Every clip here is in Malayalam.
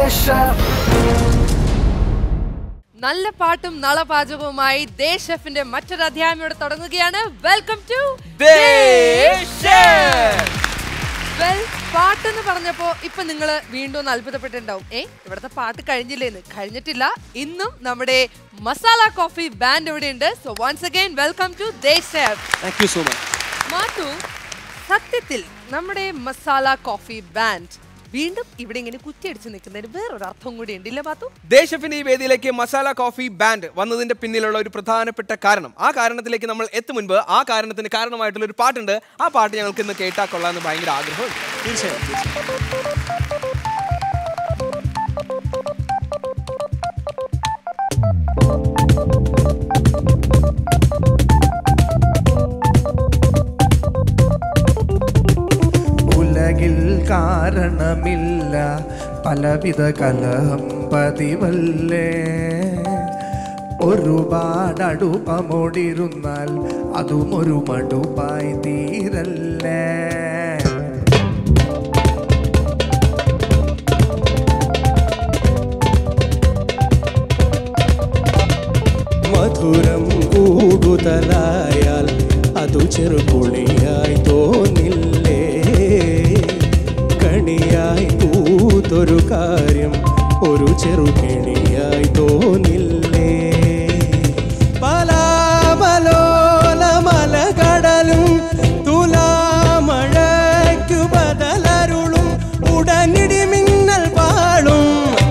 Chef. നല്ല പാട്ടും നളപാചകവുമായി ദേ ഷെഫിന്റെ മറ്റൊരു അധ്യായം ഇവിടെ തുടങ്ങുകയാണ് വെൽക്കം ടു വെൽ പാട്ടെന്ന് പറഞ്ഞപ്പോ ഇപ്പൊ നിങ്ങൾ വീണ്ടും ഒന്ന് അത്ഭുതപ്പെട്ടിട്ടുണ്ടാവും ഏ ഇവിടുത്തെ പാട്ട് കഴിഞ്ഞില്ലേന്ന് കഴിഞ്ഞിട്ടില്ല ഇന്നും നമ്മുടെ മസാല കോഫി ബാൻഡ് ഇവിടെ ഉണ്ട് so once again welcome to the chef thank you so much Mathu സത്യത്തിൽ നമ്മുടെ മസാല കോഫി ബാൻഡ് വീണ്ടും ഇവിടെ ഇങ്ങനെ കുറ്റിയടിച്ച് നിൽക്കുന്നതിന് വേറൊരു അർത്ഥം കൂടി ഉണ്ട് ഇല്ല മാത്തു ദേശഫിന്റെ ഈ വേദിയിലേക്ക് മസാല കോഫി ബാൻഡ് വന്നതിന്റെ പിന്നിലുള്ള ഒരു പ്രധാനപ്പെട്ട കാരണം ആ കാരണത്തിലേക്ക് നമ്മൾ എത്തും മുൻപ് ആ കാരണത്തിന് കാരണമായിട്ടുള്ള ഒരു പാട്ടുണ്ട് ആ പാട്ട് ഞങ്ങൾക്ക് ഇന്ന് കേട്ടാ കൊള്ളാന്ന് ഭയങ്കര ആഗ്രഹമുണ്ട് തീർച്ചയായും ഉലകിൽ കാരണമില്ല പലവിധ കലഹം പതിവല്ലേ ഒരുപാടടുപ്പമോടിരുന്നാൽ അതും ഒരു മടുപ്പായി തീരല്ലേ മധുരം കൂടുതലായാൽ അതു ചെറുപുളിയായി തോന്നില്ലേ കണിയായി പൂത്തൊരു കാര്യം ഒരു ചെറുകിണിയായി തോന്നില്ലേ പലാമലോലമലകടലും തുലാമഴയ്ക്കു ബദലരുളും ഉടനിടി മിന്നൽ പാടും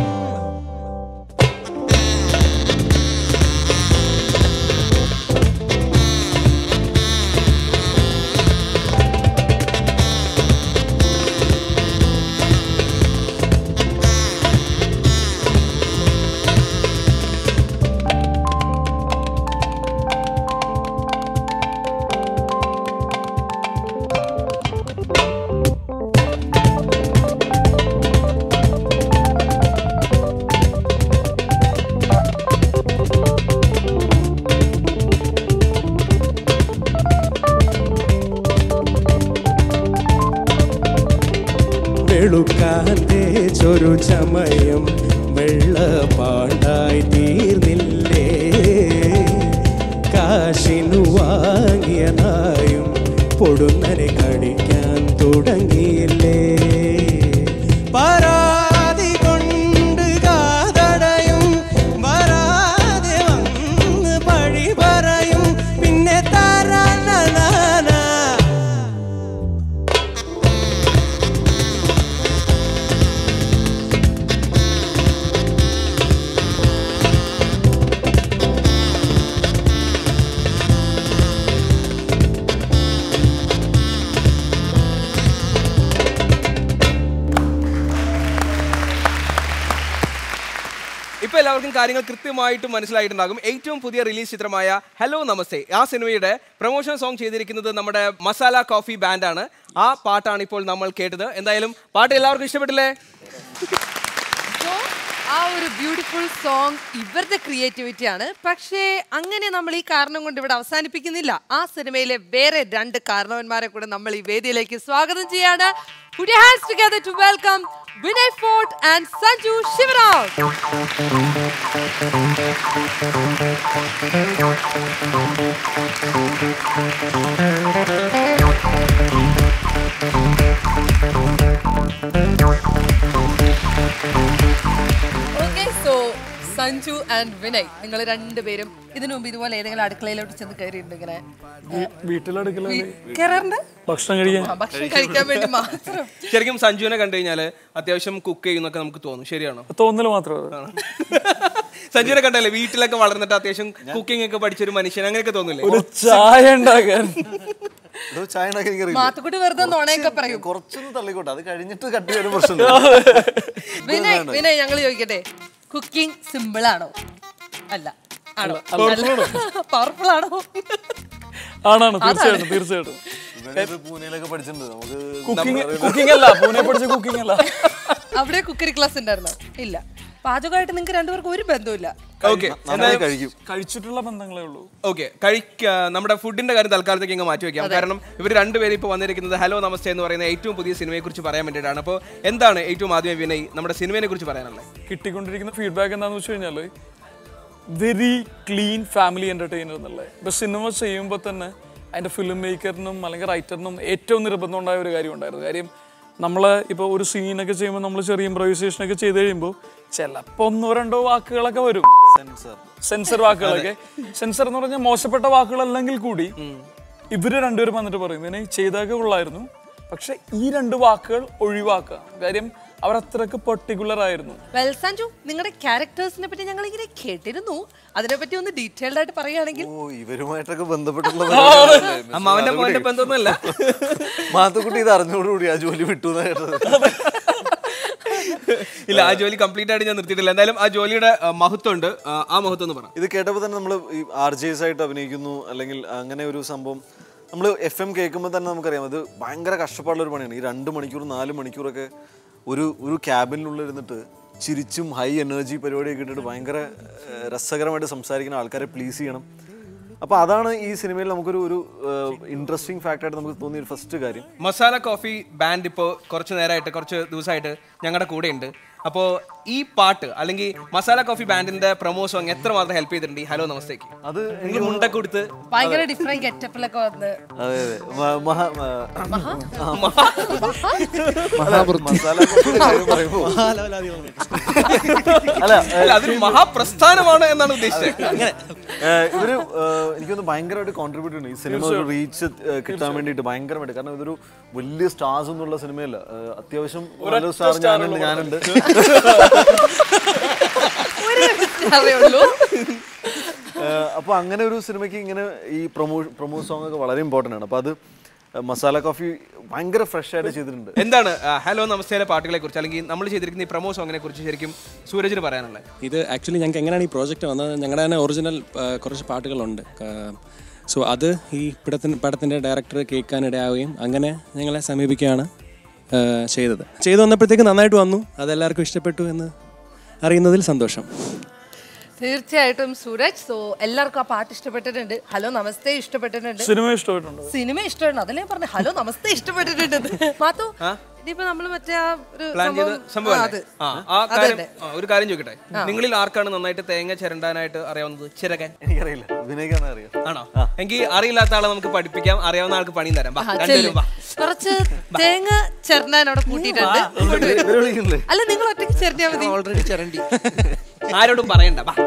വെളുക്കാൻ തേച്ചൊരു ചമയം വെള്ളപ്പാണ്ടായി തീർന്നില്ലേ കാശിനു വാങ്ങിയ നായും പൊടുന്നനെ കടിക്കാൻ തുടങ്ങിയില്ലേ പരാതി കൊണ്ട് കാതടയും വരാതെ വന്ന് പഴി പറയും പിന്നെ തരാനാ ഇപ്പൊ എല്ലാവർക്കും കാര്യങ്ങൾ കൃത്യമായിട്ട് മനസ്സിലായിട്ടുണ്ടാകും ഏറ്റവും പുതിയ റിലീസ് ചിത്രമായ ഹലോ നമസ്തേ ആ സിനിമയുടെ പ്രൊമോഷൻ സോങ് ചെയ്തിരിക്കുന്നത് നമ്മുടെ മസാല കോഫി ബാൻഡാണ് ആ പാട്ടാണ് ഇപ്പോൾ നമ്മൾ കേട്ടത് എന്തായാലും പാട്ട് എല്ലാവർക്കും ഇഷ്ടപ്പെട്ടില്ലേ So, ആ ഒരു ബ്യൂട്ടിഫുൾ സോങ് ഇവരുടെ ക്രിയേറ്റിവിറ്റി ആണ് പക്ഷേ അങ്ങനെ നമ്മൾ ഈ കാരണം കൊണ്ട് ഇവിടെ അവസാനിപ്പിക്കുന്നില്ല ആ സിനിമയിലെ വേറെ രണ്ട് കാരണവന്മാരെ കൂടെ നമ്മൾ ഈ വേദിയിലേക്ക് സ്വാഗതം ചെയ്യാണ് Put your hands together to welcome Vinay Fort and Sanju Shivarao. Okay, so Sanju and Vinay നിങ്ങൾ രണ്ടുപേരും ഇതിനു മുമ്പ് ഇതുപോലെ ഏതെങ്കിലും അടുക്കളയിലോട്ട് ചെന്ന് കയറിയിട്ടുണ്ട് ഇങ്ങനെ വീട്ടിലടുക്കള കയറാറുണ്ട് ഭക്ഷണം കഴിക്കാൻ ആ, ഭക്ഷണം കഴിക്കാൻ വേണ്ടി മാത്രം ശരിക്കും സഞ്ജുവിനെ കണ്ടു കഴിഞ്ഞാൽ അത്യാവശ്യം കുക്ക് ചെയ്യുന്നൊക്കെ നമുക്ക് തോന്നും ശരിയാണോ തോന്നല് മാത്രം അത്. സഞ്ജുവിനെ കണ്ടല്ലേ വീട്ടിലൊക്കെ വളർന്നിട്ട് അത്യാവശ്യം കുക്കിംഗ് ഒക്കെ പഠിച്ചൊരു മനുഷ്യൻ അങ്ങനെയൊക്കെ തോന്നില്ലേ ഒരു ചായ ഉണ്ടാക്കാൻ ഇത് ചായ ഉണ്ടാക്കി എനിക്കറിയില്ല. മാത്തുക്കുട്ടി വെറുതെ നുണയൊക്കെ പറയും കുറച്ചൊന്ന് തള്ളിക്കോട്ടെ അത് കഴിഞ്ഞിട്ട് കട്ട് ചെയ്യാൻ പ്രശ്നം വിനയ് വിനയ് ഞങ്ങൾ ചോദിക്കട്ടെ കുക്കിംഗ് സിമ്പിൾ ആണോ അല്ല ആണോ പവർഫുൾ ആണോ ആണാണ് തീർച്ചയായിട്ടും തീർച്ചയായിട്ടും ഇവനിത് പൂനെയിലൊക്കെ പഠിച്ചിട്ടുണ്ട് നമുക്ക് കുക്കിംഗ് കുക്കിംഗ് അല്ല പൂനെ പഠിച്ച കുക്കിംഗ് അല്ല അവിടെ കുക്കറി ക്ലാസ് ഉണ്ടായിരുന്നോ ഇല്ല പാചകമായിട്ട് നിങ്ങൾക്ക് രണ്ടുപേർക്കും ഒരു ബന്ധവുമില്ല ഓക്കെ നന്നായി കഴിക്കും കഴിച്ചിട്ടുള്ള ബന്ധങ്ങളേ ഉള്ളൂ ഓക്കെ കഴിക്ക നമ്മുടെ ഫുഡിന്റെ കാര്യം തൽക്കാലത്തേക്ക് ഇങ്ങ് മാറ്റി വെക്കാം കാരണം ഇവർ രണ്ടുപേരും ഇപ്പോൾ വന്നിരിക്കുന്നത് ഹലോ നമസ്തേ എന്ന് പറയുന്ന ഏറ്റവും പുതിയ സിനിമയെ കുറിച്ച് പറയാൻ വേണ്ടിയിട്ടാണ് അപ്പോൾ എന്താണ് ഏറ്റവും ആദ്യം വിനയ് നമ്മുടെ സിനിമയെ കുറിച്ച് പറയാനുള്ളത് കിട്ടിക്കൊണ്ടിരിക്കുന്ന ഫീഡ്ബാക്ക് എന്താണെന്ന് വെച്ച് കഴിഞ്ഞാൽ വെരി ക്ലീൻ ഫാമിലി എൻ്റർടൈനർ എന്നുള്ളത് ഇപ്പോൾ സിനിമ ചെയ്യുമ്പോൾ തന്നെ അതിൻ്റെ ഫിലിം മേക്കറിനും അല്ലെങ്കിൽ റൈറ്ററിനും ഏറ്റവും നിർബന്ധം ഉണ്ടായ ഒരു കാര്യം ഉണ്ടായിരുന്നു കാര്യം നമ്മൾ ഇപ്പോൾ ഒരു സീനൊക്കെ ചെയ്യുമ്പോൾ നമ്മൾ ചെറിയ improvisation ഒക്കെ ചെയ്ത് കഴിയുമ്പോൾ ചിലപ്പോൾ ഒന്നോ രണ്ടോ വാക്കുകളൊക്കെ വരും സെൻസർ സെൻസർ വാക്കുകളൊക്കെ സെൻസർ എന്ന് പറഞ്ഞാൽ മോശപ്പെട്ട വാക്കുകളല്ലെങ്കിൽ കൂടി ഇവര് രണ്ടുപേരും വന്നിട്ട് പറയും ഇതിനെ ചെയ്തൊക്കെ കൊള്ളായിരുന്നു പക്ഷെ ഈ രണ്ട് വാക്കുകൾ ഒഴിവാക്കുക കാര്യം അവർ അത്രക്ക് പെർട്ടിക്കുലർ ആയിരുന്നു വെൽ സഞ്ജു നിങ്ങളുടെ ക്യാരക്ടേഴ്സിനെ പറ്റി ഞങ്ങൾ ഇങ്ങനെ കേട്ടിരുന്നു അതിനെപ്പറ്റി ഒന്ന് ഡീറ്റെയിൽഡ് ആയിട്ട് പറയുകയാണെങ്കിൽ ഓ ഇവരുമായിട്ടൊക്കെ ബന്ധപ്പെട്ടുള്ള പരിപാടികളല്ലേ? അമ്മാവന്റെ മോന്റെ ബന്ധമൊന്നുമല്ല മാത്തുക്കുട്ടി ഇത് അറിഞ്ഞോടുകൂടി ആ ജോലി വിട്ടു എന്നാ കേട്ടത് ഇല്ല ആ ജോലി കംപ്ലീറ്റ് ആയിട്ട് ഞാൻ നിർത്തിയിട്ടില്ല എന്തായാലും ആ ജോലിയുടെ ആ, മഹത്വം ഉണ്ട് ആ, ആ മഹത്വം എന്ന് പറ ഇത് കേട്ടപ്പോൾ തന്നെ നമ്മൾ ഈ ആർ ജെ എസ് ആയിട്ട് അഭിനയിക്കുന്നു അല്ലെങ്കിൽ അങ്ങനെ ഒരു സംഭവം നമ്മൾ എഫ് എം കേൾക്കുമ്പോൾ തന്നെ നമുക്കറിയാം അത് ഭയങ്കര കഷ്ടപ്പാടുള്ള ഒരു പണിയാണ് ഈ രണ്ട് മണിക്കൂർ നാല് മണിക്കൂറൊക്കെ ഒരു ഒരു ക്യാബിനുള്ളിൽ ഇരുന്നിട്ട് ചിരിച്ചും ഹൈ എനർജി പരിപാടിയൊക്കെ ഇട്ടിട്ട് ഭയങ്കര ഏഹ്, രസകരമായിട്ട് സംസാരിക്കുന്ന ആൾക്കാരെ പ്ലീസ് ചെയ്യണം അപ്പോൾ അതാണ് ഈ സിനിമയിൽ നമുക്കൊരു ഒരു ഇൻട്രസ്റ്റിംഗ് ഫാക്റ്റായിട്ട് നമുക്ക് തോന്നിയ ഒരു ഫസ്റ്റ് കാര്യം മസാല കോഫി ബാൻഡ് ഇപ്പോൾ കുറച്ച് നേരമായിട്ട് കുറച്ച് ദിവസമായിട്ട് ഞങ്ങളുടെ കൂടെ ഉണ്ട് അപ്പോൾ ഈ പാട്ട് അല്ലെങ്കിൽ മസാല കോഫി ബാൻഡിന്റെ പ്രൊമോ സോങ് എത്രമാത്രം ഹെൽപ്പ് ചെയ്തിട്ടുണ്ട് ഈ ഹലോ നമസ്തേക്ക് അത് നിങ്ങൾ മുണ്ടൊക്കെ കൊടുത്ത് ഭയങ്കര ഡിഫറെന്റ് ഗെറ്റപ്പിലൊക്കെ വന്ന് അതെ അതെ മ- മഹാ മ- മസാല കോഫിയുടെ കാര്യം പറയുമ്പോൾ അല്ല അല്ല അതൊരു മഹാപ്രസ്ഥാനമാണ് എന്നാണ് ഉദ്ദേശിച്ചത് ഏഹ് ഇവര് ഏഹ് എനിക്കൊന്ന് ഭയങ്കരമായിട്ട് കോൺട്രിബ്യൂട്ട് ചെയ്യുന്നു ഈ സിനിമ ഒരു റീച്ച് കിട്ടാൻ വേണ്ടിയിട്ട് ഭയങ്കരമായിട്ട് കാരണം ഇതൊരു വലിയ സ്റ്റാർസ് ഒന്നുള്ള സിനിമയല്ല ഏഹ് അത്യാവശ്യം നല്ല സ്റ്റാർ ഞാനുണ്ട് ഞാനുണ്ട് ഒരു അറിയുള്ളൂ ഏഹ് അപ്പൊ അങ്ങനെ ഒരു സിനിമയ്ക്ക് ഇങ്ങനെ ഈ പ്രൊമോ പ്രൊമോ സോങ് ഒക്കെ വളരെ ഇമ്പോർട്ടൻ്റ് ആണ് അപ്പൊ അത് മസാല കോഫി ഭയങ്കര ഫ്രഷ് ആയിട്ട് ചെയ്തിട്ടുണ്ട് എന്താണ് ആ, ഹലോ നമസ്തേലെ പാട്ടുകളെ കുറിച്ച് അല്ലെങ്കിൽ നമ്മൾ ചെയ്തിരിക്കുന്ന ഈ പ്രൊമോ സോങ്ങിനെ കുറിച്ച് ശരിക്കും സൂരജിന് പറയാനുള്ളത് ഇത് ആക്ച്വലി ഞങ്ങൾക്ക് എങ്ങനെയാണ് ഈ പ്രോജക്റ്റ് വന്നത് ഞങ്ങളുടെ തന്നെ ഒറിജിനൽ കുറച്ച് പാട്ടുകളുണ്ട് സോ അത് ഈ പടത്തിന് പടത്തിൻ്റെ ഡയറക്ടർ കേൾക്കാനിടയാവുകയും അങ്ങനെ ഞങ്ങളെ സമീപിക്കുകയാണ് ആ, ചെയ്തത് ചെയ്തു വന്നപ്പോഴത്തേക്ക് നന്നായിട്ട് വന്നു അതെല്ലാവർക്കും ഇഷ്ടപ്പെട്ടു എന്ന് അറിയുന്നതിൽ സന്തോഷം തീർച്ചയായിട്ടും സൂരജ് സോ എല്ലാവർക്കും ആ പാട്ട് ഇഷ്ടപ്പെട്ടിട്ടുണ്ട് ഹലോ നമസ്തേ ഇഷ്ടപ്പെട്ടിട്ടുണ്ട് സിനിമ ഇഷ്ടമായിട്ടുണ്ട് സിനിമ ഇഷ്ടമാണ് അതല്ലേ പറഞ്ഞു ഹലോ നമസ്തേ ഇഷ്ടപ്പെട്ടിട്ടുണ്ട് മാത്തു ഇനിയിപ്പോ നമ്മള് മറ്റേ ആ ഒരു പ്ലാൻ ചെയ്ത സംഭവം- ആ, സംഭവം അത്. ആ ആ അത് കാര്യം തന്നെ. ആ, ഒരു കാര്യം ചോദിക്കട്ടെ നിങ്ങളിൽ ആർക്കാണ് നന്നായിട്ട് തേങ്ങ ചിരണ്ടാനായിട്ട് അറിയാവുന്നത് ചിരകൻ എനിക്കറിയില്ല വിനയ്ക്കാണ് അറിയാം ആണോ എങ്കിൽ അറിയില്ലാത്ത ആളെ നമുക്ക് പഠിപ്പിക്കാം അറിയാവുന്ന ആൾക്ക് പണിയും തരാം വാ, ആ, രണ്ടുപേരും ചെല്ല്. വാ. കുറച്ച് തേങ്ങ ചെറനാൻ അവിടെ കൂട്ടിയിട്ടുണ്ട് ഇങ്ങോട്ട് വരൂ. ഇവരെ വിളിക്കുന്നില്ലേ അല്ല നിങ്ങൾ ഒറ്റയ്ക്ക് ചെറിഞ്ഞാ മതി ഓൾറെഡി ചിരണ്ടി ആരോടും പറയണ്ട വാ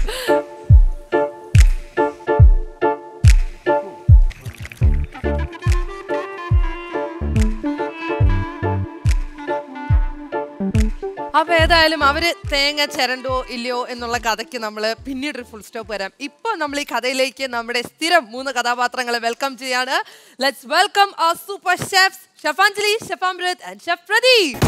അപ്പൊ ഏതായാലും അവര് തേങ്ങ ചിരണ്ടോ ഇല്ലയോ എന്നുള്ള കഥയ്ക്ക് നമ്മൾ പിന്നീട് ഒരു ഫുൾ സ്റ്റോപ്പ് വരാം ഇപ്പൊ നമ്മൾ ഈ കഥയിലേക്ക് നമ്മുടെ സ്ഥിരം മൂന്ന് കഥാപാത്രങ്ങളെ വെൽക്കം ചെയ്യാണ് ലെറ്റ്സ് വെൽക്കം ആ സൂപ്പർ ഷെഫ്സ് ഷഫാഞ്ജലി ഷഫാമൃത് ആൻഡ് ഷെഫ് പ്രദീപ്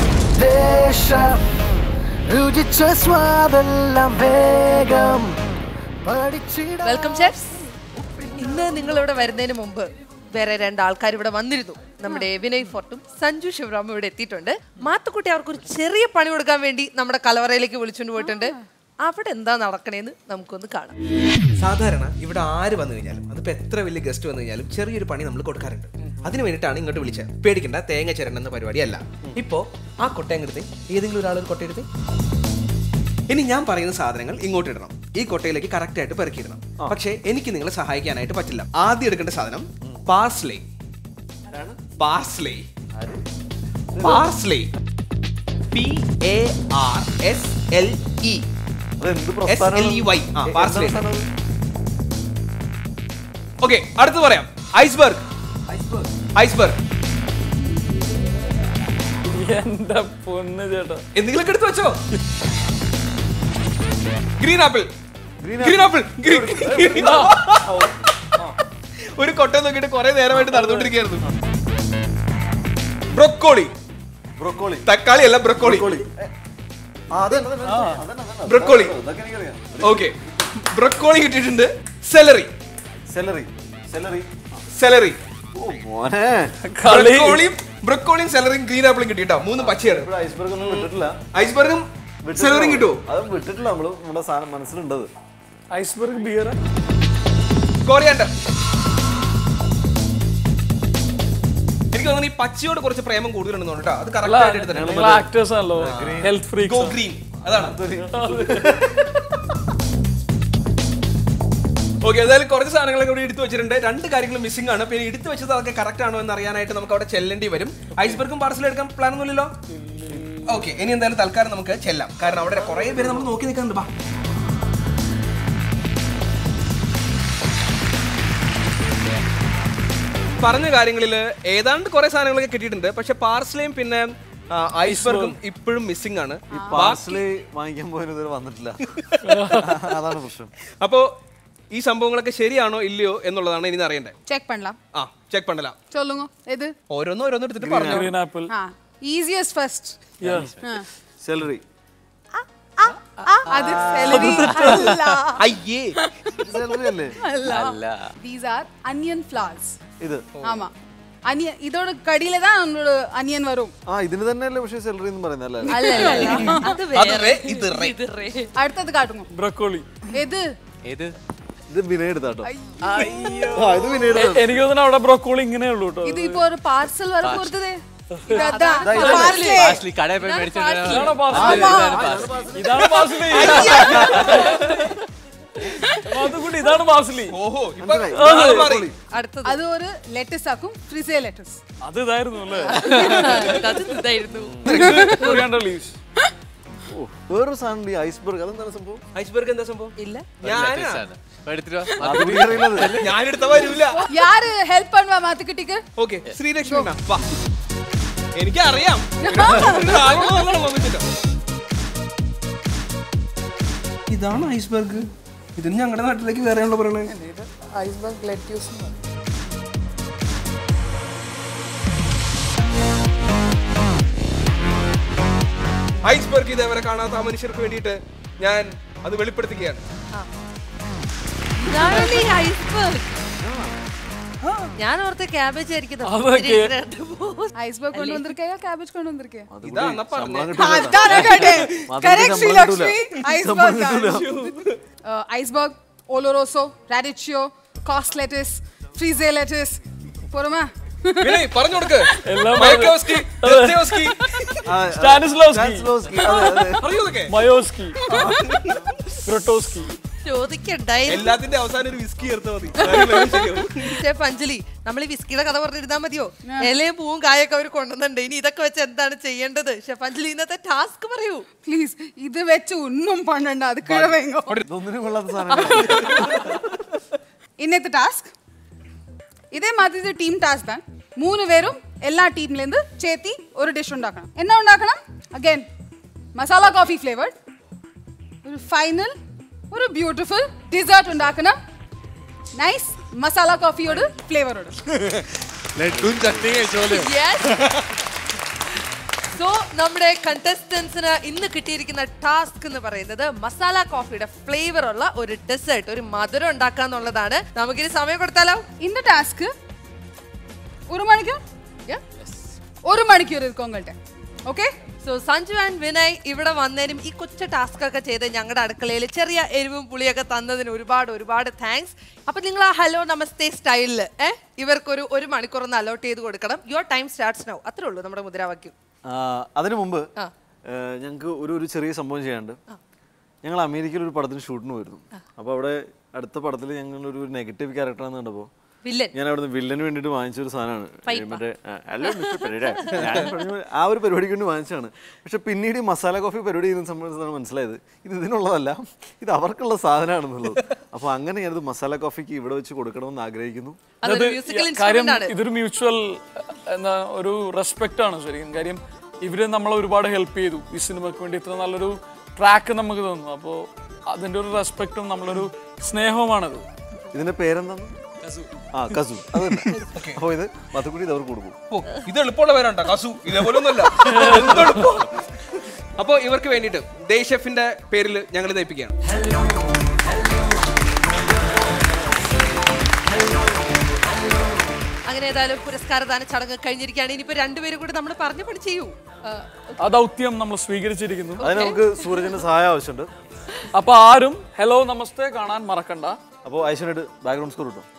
രുചിച്ച സ്വാദെല്ലാം വേഗം പഠിച്ചിട വെൽക്കം ഷെഫ്സ് ഇന്ന് നിങ്ങൾ ഇവിടെ വരുന്നതിന് മുമ്പ് വേറെ രണ്ട് ആൾക്കാർ ഇവിടെ വന്നിരുന്നു നമ്മുടെ വിനയ് ഫോർട്ടും സഞ്ജു ശിവറാമും ഇവിടെ എത്തിയിട്ടുണ്ട് മാത്തുക്കുട്ടി അവർക്ക് ഒരു ചെറിയ പണി കൊടുക്കാൻ വേണ്ടി നമ്മുടെ കലവറയിലേക്ക് വിളിച്ചുകൊണ്ട് പോയിട്ടുണ്ട് അവിടെ എന്താ നടക്കണേന്ന് നമുക്കൊന്ന് കാണാം സാധാരണ ഇവിടെ ആര് വന്നു കഴിഞ്ഞാലും അതിപ്പോ എത്ര വലിയ ഗസ്റ്റ് വന്നു കഴിഞ്ഞാലും ചെറിയൊരു പണി നമ്മൾ കൊടുക്കാറുണ്ട് അതിന് വേണ്ടിയിട്ടാണ് ഇങ്ങോട്ട് വിളിച്ചത് പേടിക്കണ്ട തേങ്ങ ചിരണ്ട എന്ന പരിപാടിയല്ല ഇപ്പോ ആ കൊട്ടയങ്ങെടുത്ത് ഏതെങ്കിലും ഒരാൾ ഒരു കൊട്ടയെടുത്ത് ഇനി ഞാൻ പറയുന്ന സാധനങ്ങൾ ഇങ്ങോട്ട് ഇടണം ഈ കൊട്ടയിലേക്ക് കറക്റ്റ് ആയിട്ട് പെറുക്കിയിടണം പക്ഷേ എനിക്ക് നിങ്ങളെ സഹായിക്കാനായിട്ട് പറ്റില്ല ആദ്യം എടുക്കേണ്ട സാധനം parsley parsley parsley P A R S L E അതെന്ത് എസ് എൽ ഇ വൈ ആ പാർസ്ലേ പ്രസ്ഥാനം ഓക്കെ അടുത്ത് പറയാം ഐസ്ബർഗ് ഐസ്ബർഗ് എന്റെ പൊന്ന് ചേട്ടാ എന്തെങ്കിലും എടുത്ത് വെച്ചോ ഗ്രീൻ ആപ്പിൾ ഗ്രീൻ ആപ്പിൾ ഒരു കൊട്ട നോക്കിയിട്ട് കുറെ നേരമായിട്ട് നടന്നുകൊണ്ടിരിക്കുകയായിരുന്നു ബ്രൊക്കോളി ബ്രൊക്കോളി തക്കാളി അല്ല ബ്രൊക്കോളി ബ്രൊക്കോളി ആ അതന്നെ അതന്നെ അതന്നെ അതന്നെ ബ്രൊക്കോളി അതൊക്കെ എനിക്കറിയാം ഓക്കെ ബ്രൊക്കോളി കിട്ടിയിട്ടുണ്ട് സെലറി സെലറി സെലറി സെലറി ഓ മോനെ ബ്രൊക്കോളിയും ബ്രൊക്കോളിയും സെലറിയും ഗ്രീൻ ആപ്പിളും കിട്ടിയിട്ടോ മൂന്ന് പച്ചയാണ് ഇവിടെ ഐസ്ബർഗ് ഒന്നും വിട്ടിട്ടില്ല ഐസ്ബർഗും വിട്ടിട്ടില്ല സെലറിങ് കിട്ടുമോ അത് വിട്ടിട്ടില്ല നമ്മള് നമ്മുടെ സാധനം മനസ്സിലുണ്ടത് ഐസ്ബർഗ് ബിയർ കോറിയാണ്ടർ എനിക്ക് തോന്നുന്നു ഈ പച്ചയോട് കുറച്ച് പ്രേമം കൂടുതലുണ്ടെന്ന് തോന്നുന്നു കേട്ടോ അത് കറക്റ്റ് ആയിട്ട് എടുത്തിട്ടുണ്ട് നിങ്ങൾ ആക്ടേഴ്സ് ആണല്ലോ ഹെൽത്ത് ഗോ ഫ്രീക്സ് ഗ്രീൻ അതാണ് ഓക്കെ എന്തായാലും കുറച്ച് സാധനങ്ങളൊക്കെ ഇവിടെ എടുത്തു വെച്ചിട്ടുണ്ട് രണ്ട് കാര്യങ്ങൾ മിസ്സിംഗ് ആണ് പിന്നെ എടുത്തു വെച്ചത് അതൊക്കെ കറക്റ്റ് ആണോ എന്ന് അറിയാനായിട്ട് നമുക്ക് അവിടെ ചെല്ലേണ്ടി വരും ഐസ്ബർഗും പാർസൽ എടുക്കാൻ പ്ലാൻ ഒന്നുമില്ലല്ലോ ഓക്കെ ഇനി എന്തായാലും തൽക്കാലം നമുക്ക് ചെല്ലാം കാരണം അവിടെ കുറെ പേര് നമ്മൾ നോക്കി നിൽക്കുന്നുണ്ട് ബാ പറഞ്ഞ കാര്യങ്ങളിൽ ഏതാണ്ട് കുറെ സാധനങ്ങളൊക്കെ കിട്ടിയിട്ടുണ്ട് പക്ഷെ പാർസലയും പിന്നെ ആ, ഐസ്ബർഗും ഇപ്പോഴും മിസ്സിംഗ് ആണ് ഈ പാർസല് വാങ്ങിക്കാൻ പോലും ഇതുവരെ വന്നിട്ടില്ല അതാണ് പ്രശ്നം അപ്പോ ഈ സംഭവങ്ങളൊക്കെ ശരിയാണോ ഇല്ലയോ എന്നുള്ളതാണ് ഇനി അറിയണ്ടേ செக் பண்ணலாம் ആ ചെക്ക് പണ്ടല சொல்லுங்க எது ഓരോന്നും ഓരോന്നും എടുത്തിട്ട് പറഞ്ഞു ഗ്രീൻ ആപ്പിൾ ஆ ஈஸியஸ்ட் ஃபர்ஸ்ட் സെലറി அது celery அல்ல അയ്യേ സെലറി അല്ലേ அல்ல these are onion flowers ഇത് ஆமா அனியன் இதோட கடியில தான் உங்களோட அனியன் வரும் ആ ഇതിന് തന്നെയല്ലേ പക്ഷേ സെലറി എന്ന് പറയുന്നത് അല്ലേ அல்ல இல்ல இல்ல അത് അത് വേറെ റേ, ഇത് റേ. ഇത് റേ. அடுத்தது காட்டுங்க ബ്രക്കോളി எது ഇത് വിനയ എടുത്താട്ടോ ആ ഇത് വിനയ എടുത്താ എനിക്ക് തോന്നുന്നു അവിടെ ബ്രക്കോളി ഇങ്ങനെ ഉള്ളൂ കേട്ടോ இது இப்போ ஒரு பார்சல் வர போறதே இதான் parsley. ഇതാണ് പാർസലി ഇതാണ് പാർസലി അതുകൂടി ഇതാണ് പാർസലി ഓഹോ ഇപ്പൊ മനസ്സിലായി. ആള് മാറി. അടുത്തത് அது ஒரு லெட்டஸ் ஆக்கும் ஃப்ரிசே லெட்டஸ் അത് ഇതായിരുന്നു അല്ലേ അത് ഇതായിരുന്നു കൊറിയാണ്ടർ ലീവ്സ് ഓ, വേറൊരു സാധനം ഉണ്ട് ഈ ഐസ്ബർഗ് അതെന്താണ് സംഭവം ഐസ്ബർഗ് എന്താ സംഭവം ഇല്ല ഞാനാ അത് പുള്ളി അറിയുന്നത് ഞാനെടുത്ത വരൂല யாரு ஹெல்ப் பண்ணுவா மாத்துக்கிட்டிக்கு ഓക്കെ ശ്രീലക്ഷ്മി മാം വാ എനിക്കറിയാം ആളുകൾ നല്ലോണം വന്നിട്ടില്ല. ഇതാണ് ഐസ്ബർഗ് ഇതിന് ഞങ്ങളുടെ നാട്ടിലേക്ക് വേറെയാണല്ലോ പറയണേ ஐஸ்பர்க் லெட்யூஸ் ഐസ്ബർഗ് ഇതേവരെ കാണാത്ത ആ മനുഷ്യർക്ക് വേണ്ടിയിട്ട് ഞാൻ അത് വെളിപ്പെടുത്തുകയാണ് ഇതാണ് ഈ iceberg. ഞാൻ ഓർത്ത് ക്യാബേജ് ആയിരിക്കും അതൊക്കെ. ஐஸ்பர்க் கொண்டு வந்திருக்கேயா கேபேஜ் கொண்டு வந்திருக்கே ഇതാ എന്നാ പറഞ്ഞേ அதானே கேட்டேன் மதுரைக்கு கரெக்ட் சம்பளம் Sreelakshmi iceberg iceberg lollo rosso radicchio cos lettuce frisee lettuce போறோமா വിനയ് പറഞ്ഞു കൊടുക്ക് എല്ലാം മയക്കോവ്സ്കി, ദസ്തയേവ്സ്കി. സ്റ്റാനിസ്ലോസ്കി സ്റ്റാനിസ്ലോസ്കി, അതെ, അതെ. അറിയോ ഇതൊക്കെ? മയോസ്കി ഗ്രട്ടോസ്കി ചോദിക്കണ്ടായിരുന്നു എല്ലാത്തിന്റെ അവസാനം ഒരു വിസ്കി ചേർത്താൽ മതി ഷെഫ് അഞ്ജലി നമ്മൾ ഈ വിസ്കിയുടെ കഥ പറഞ്ഞിരുന്നാ മതിയോ ഇലയും പൂവും കായൊക്കെ അവർ കൊണ്ടുവന്നുണ്ട് ഇനി ഇതൊക്കെ വെച്ച് എന്താണ് ചെയ്യേണ്ടത് ഷെഫ് അഞ്ജലി ഇന്നത്തെ ടാസ്ക് പറയൂ ப்ளீஸ் இது வச்சு ஒன்றும் பண்ணണ്ട அது கீழே வைங்க ഇതൊന്നിനും കൊള്ളാത്ത സാധനം இன்னத்து டாஸ்க் இதே மாதிரி டீம் டாஸ்க் தான் மூணு பேரும் எல்லா டீம்லேருந்து சேர்த்தி ஒரு டிஷ் உண்டாக்கணும் என்ன உண்டாக்கணும் அகைன் மசாலா காஃபி ஃப்ளேவர்ட் ஒரு ஃபைனல் ஒரு பியூட்டிஃபுல் டிசர்ட் உண்டாக்கணும் നൈസ് മസാല കോഫിയോട് ഫ്ലേവറോട് സോ നമ്മുടെ കണ്ടസ്റ്റൻസിന് ഇന്ന് കിട്ടിയിരിക്കുന്ന ടാസ്ക് എന്ന് പറയുന്നത് മസാല കോഫിയുടെ ഫ്ലേവർ ഉള്ള ഒരു ഡെസേർട്ട് ഒരു മധുരം ഉണ്ടാക്കുക എന്നുള്ളതാണ് നമുക്കിനി സമയം കൊടുത്താലോ இந்த டாஸ்க் ஒரு மணிக்கூர் Yeah? ஒரு மணிக்கூர் இருக்கும் உங்கள்கிட்ட okay so Sanju and Vinay ഇവിടെ വന്നതിനും ഈ കൊച്ചു ടാസ്ക് ഒക്കെ ചെയ്ത് ഞങ്ങളുടെ അടുക്കളയിൽ ചെറിയ എരിവും പുളിയൊക്കെ തന്നതിന് ഒരുപാട് ഒരുപാട് താങ്ക്സ് അപ്പൊ നിങ്ങൾ ആ ഹലോ നമസ്തേ സ്റ്റൈലിൽ ഏഹ് ഇവർക്കൊരു ഒരു മണിക്കൂർ ഒന്ന് അലോട്ട് ചെയ്ത് കൊടുക്കണം യുവർ ടൈം സ്റ്റാർട്ട്സ് നൗ അത്രേ ഉള്ളൂ നമ്മുടെ മുദ്രാവാക്യം ആ, അതിനു മുമ്പ് ആ. ഞങ്ങൾക്ക് ഒരു ഒരു ചെറിയ സംഭവം ചെയ്യാണ്ട് ഞങ്ങൾ അമേരിക്കയിൽ ഒരു പടത്തിന് ഷൂട്ടിന് പോയിരുന്നു അപ്പോൾ അവിടെ അടുത്ത പടത്തിൽ ഞങ്ങൾ ഒരു നെഗറ്റീവ് ക്യാരക്ടറാന്ന് കണ്ടപ്പോൾ വില്ലൻ ഞാൻ അവിടുന്ന് വില്ലന് വേണ്ടിയിട്ട് വാങ്ങിച്ച ഒരു സാധനമാണ് ഈ മറ്റേ ആ, ഹലോ മിസ്റ്റർ പെരേര ഞാൻ പറഞ്ഞ പോലെ ആ ഒരു പരിപാടിക്ക് വേണ്ടി വാങ്ങിച്ചതാണ് പക്ഷെ പിന്നീട് ഈ മസാല കോഫി പരിപാടി ചെയ്യുന്ന സംബന്ധിച്ചാണ് മനസ്സിലായത് ഇത് ഇതിനുള്ളതല്ല ഇത് അവർക്കുള്ള സാധനമാണെന്നുള്ളത് അപ്പോൾ അങ്ങനെ ഞാനത് മസാല കോഫിക്ക് ഇവിടെ വെച്ച് കൊടുക്കണമെന്ന് ആഗ്രഹിക്കുന്നു അതൊരു മ്യൂസിക്കൽ കാര്യം ഇൻസ്ട്രുമെന്റ് ആണ് ഇതൊരു മ്യൂച്വൽ എന്താ ഒരു റെസ്പെക്റ്റ് ആണ് ശരിക്കും കാര്യം ഇവര് നമ്മളെ ഒരുപാട് ഹെൽപ്പ് ചെയ്തു ഈ സിനിമയ്ക്ക് വേണ്ടി ഇത്ര നല്ലൊരു ട്രാക്ക് നമുക്ക് തന്നു അപ്പോൾ അതിന്റെ ഒരു റെസ്പെക്റ്റും നമ്മളൊരു സ്നേഹവുമാണത് ഇതിന്റെ പേരെന്താണ് ആ കസു അത് തന്നെ അപ്പോൾ ഇത് മധുക്കുടി ഇത് അവർക്ക് കൊടുക്കും ഓ ഇത് എളുപ്പമുള്ള പേരാണ്ടോ കസു ഇതേപോലെ ഒന്നല്ല എന്ത് എളുപ്പം. അപ്പൊ ഇവർക്ക് വേണ്ടിയിട്ട് ദേ ഷെഫിന്റെ പേരിൽ ഞങ്ങൾ തയ്പ്പിക്കുകയാണ് അങ്ങനെ ഏതായാലും പുരസ്കാരദാന ചടങ്ങ് കഴിഞ്ഞിരിക്കുകയാണ് ഇനിയിപ്പോ രണ്ടുപേരും കൂടി നമ്മൾ പറഞ്ഞു പഠിച്ച് ചെയ്യൂ ആ ദൗത്യം നമ്മൾ സ്വീകരിച്ചിരിക്കുന്നു അതിന് നമുക്ക് സൂരജിന്റെ സഹായം ആവശ്യമുണ്ട് അപ്പൊ ആരും ഹലോ നമസ്തേ കാണാൻ മറക്കണ്ട അപ്പോൾ ഐശ്വര്യ ബാക്ക്ഗ്രൗണ്ട് സ്കോർ കിട്ടും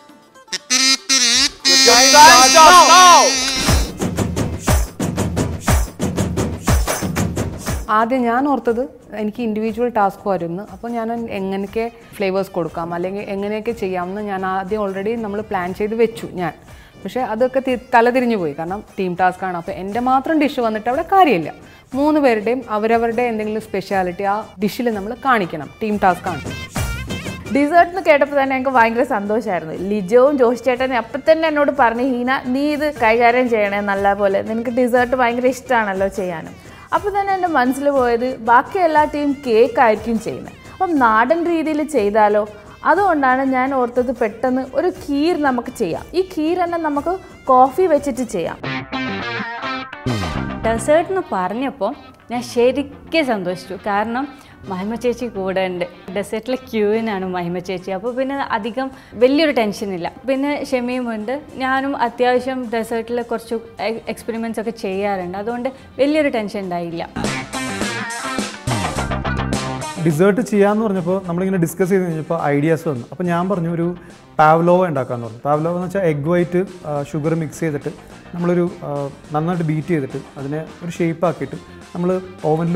ആദ്യം ഞാൻ ഓർത്തത് എനിക്ക് ഇൻഡിവിജ്വൽ ടാസ്ക് വരുന്നു അപ്പോൾ ഞാൻ എങ്ങനെയൊക്കെ ഫ്ലേവേഴ്സ് കൊടുക്കാം അല്ലെങ്കിൽ എങ്ങനെയൊക്കെ ചെയ്യാമെന്ന് ഞാൻ ആദ്യം ഓൾറെഡി നമ്മൾ പ്ലാൻ ചെയ്ത് വെച്ചു ഞാൻ പക്ഷേ അതൊക്കെ തി- തലതിരിഞ്ഞു പോയി കാരണം ടീം ടാസ്ക് ആണ് അപ്പോൾ എൻ്റെ മാത്രം ഡിഷ് വന്നിട്ട് അവിടെ കാര്യമില്ല മൂന്ന് പേരുടെയും അവരവരുടെ എന്തെങ്കിലും സ്പെഷ്യാലിറ്റി ആ ഡിഷിൽ നമ്മൾ കാണിക്കണം ടീം ടാസ്ക് ആണ് ഡിസേർട്ട് എന്ന് കേട്ടപ്പോൾ തന്നെ എനിക്ക് ഭയങ്കര സന്തോഷമായിരുന്നു ലിജോവും ജോഷി ചേട്ടനും അപ്പം തന്നെ എന്നോട് പറഞ്ഞു ഹീന നീ ഇത് കൈകാര്യം ചെയ്യണേ നല്ല പോലെ നിനക്ക് ഡിസേർട്ട് ഭയങ്കര ഇഷ്ടമാണല്ലോ ചെയ്യാനും അപ്പോൾ തന്നെ എൻ്റെ മനസ്സിൽ പോയത് ബാക്കി എല്ലാ ടീം കേക്ക് ആയിരിക്കും ചെയ്യുന്നത് അപ്പം നാടൻ രീതിയിൽ ചെയ്താലോ അതുകൊണ്ടാണ് ഞാൻ ഓർത്തത് പെട്ടെന്ന് ഒരു ഖീർ നമുക്ക് ചെയ്യാം ഈ ഖീർ തന്നെ നമുക്ക് കോഫി വെച്ചിട്ട് ചെയ്യാം ഡെസേർട്ട് എന്ന് പറഞ്ഞപ്പോൾ ഞാൻ ശരിക്കും സന്തോഷിച്ചു കാരണം മഹിമ ചേച്ചി കൂടെ ഉണ്ട് ഡെസേർട്ടിലെ ക്യൂവിനാണ് മഹിമ ചേച്ചി അപ്പോൾ പിന്നെ അധികം വലിയൊരു ടെൻഷനില്ല പിന്നെ ഷെമിയും ഉണ്ട് ഞാനും അത്യാവശ്യം ഡെസേർട്ടിൽ കുറച്ച് എക്സ്പെരിമെൻറ്റ്സ് ഒക്കെ ചെയ്യാറുണ്ട് അതുകൊണ്ട് വലിയൊരു ടെൻഷൻ ഉണ്ടായില്ല ഡിസേർട്ട് ചെയ്യാന്ന് പറഞ്ഞപ്പോൾ നമ്മളിങ്ങനെ ഡിസ്കസ് ചെയ്ത് കഴിഞ്ഞപ്പോൾ ഐഡിയാസ് വന്നു അപ്പോൾ ഞാൻ പറഞ്ഞു ഒരു പാവ്ലോവ ഉണ്ടാക്കാമെന്ന് പറഞ്ഞു പാവ്ലോവ എന്ന് വെച്ചാൽ എഗ് വൈറ്റ് ഷുഗർ മിക്സ് ചെയ്തിട്ട് നമ്മളൊരു ആ, നന്നായിട്ട് ബീറ്റ് ചെയ്തിട്ട് അതിനെ ഒരു ഷേപ്പ് ആക്കിയിട്ട് നമ്മൾ ഓവനിൽ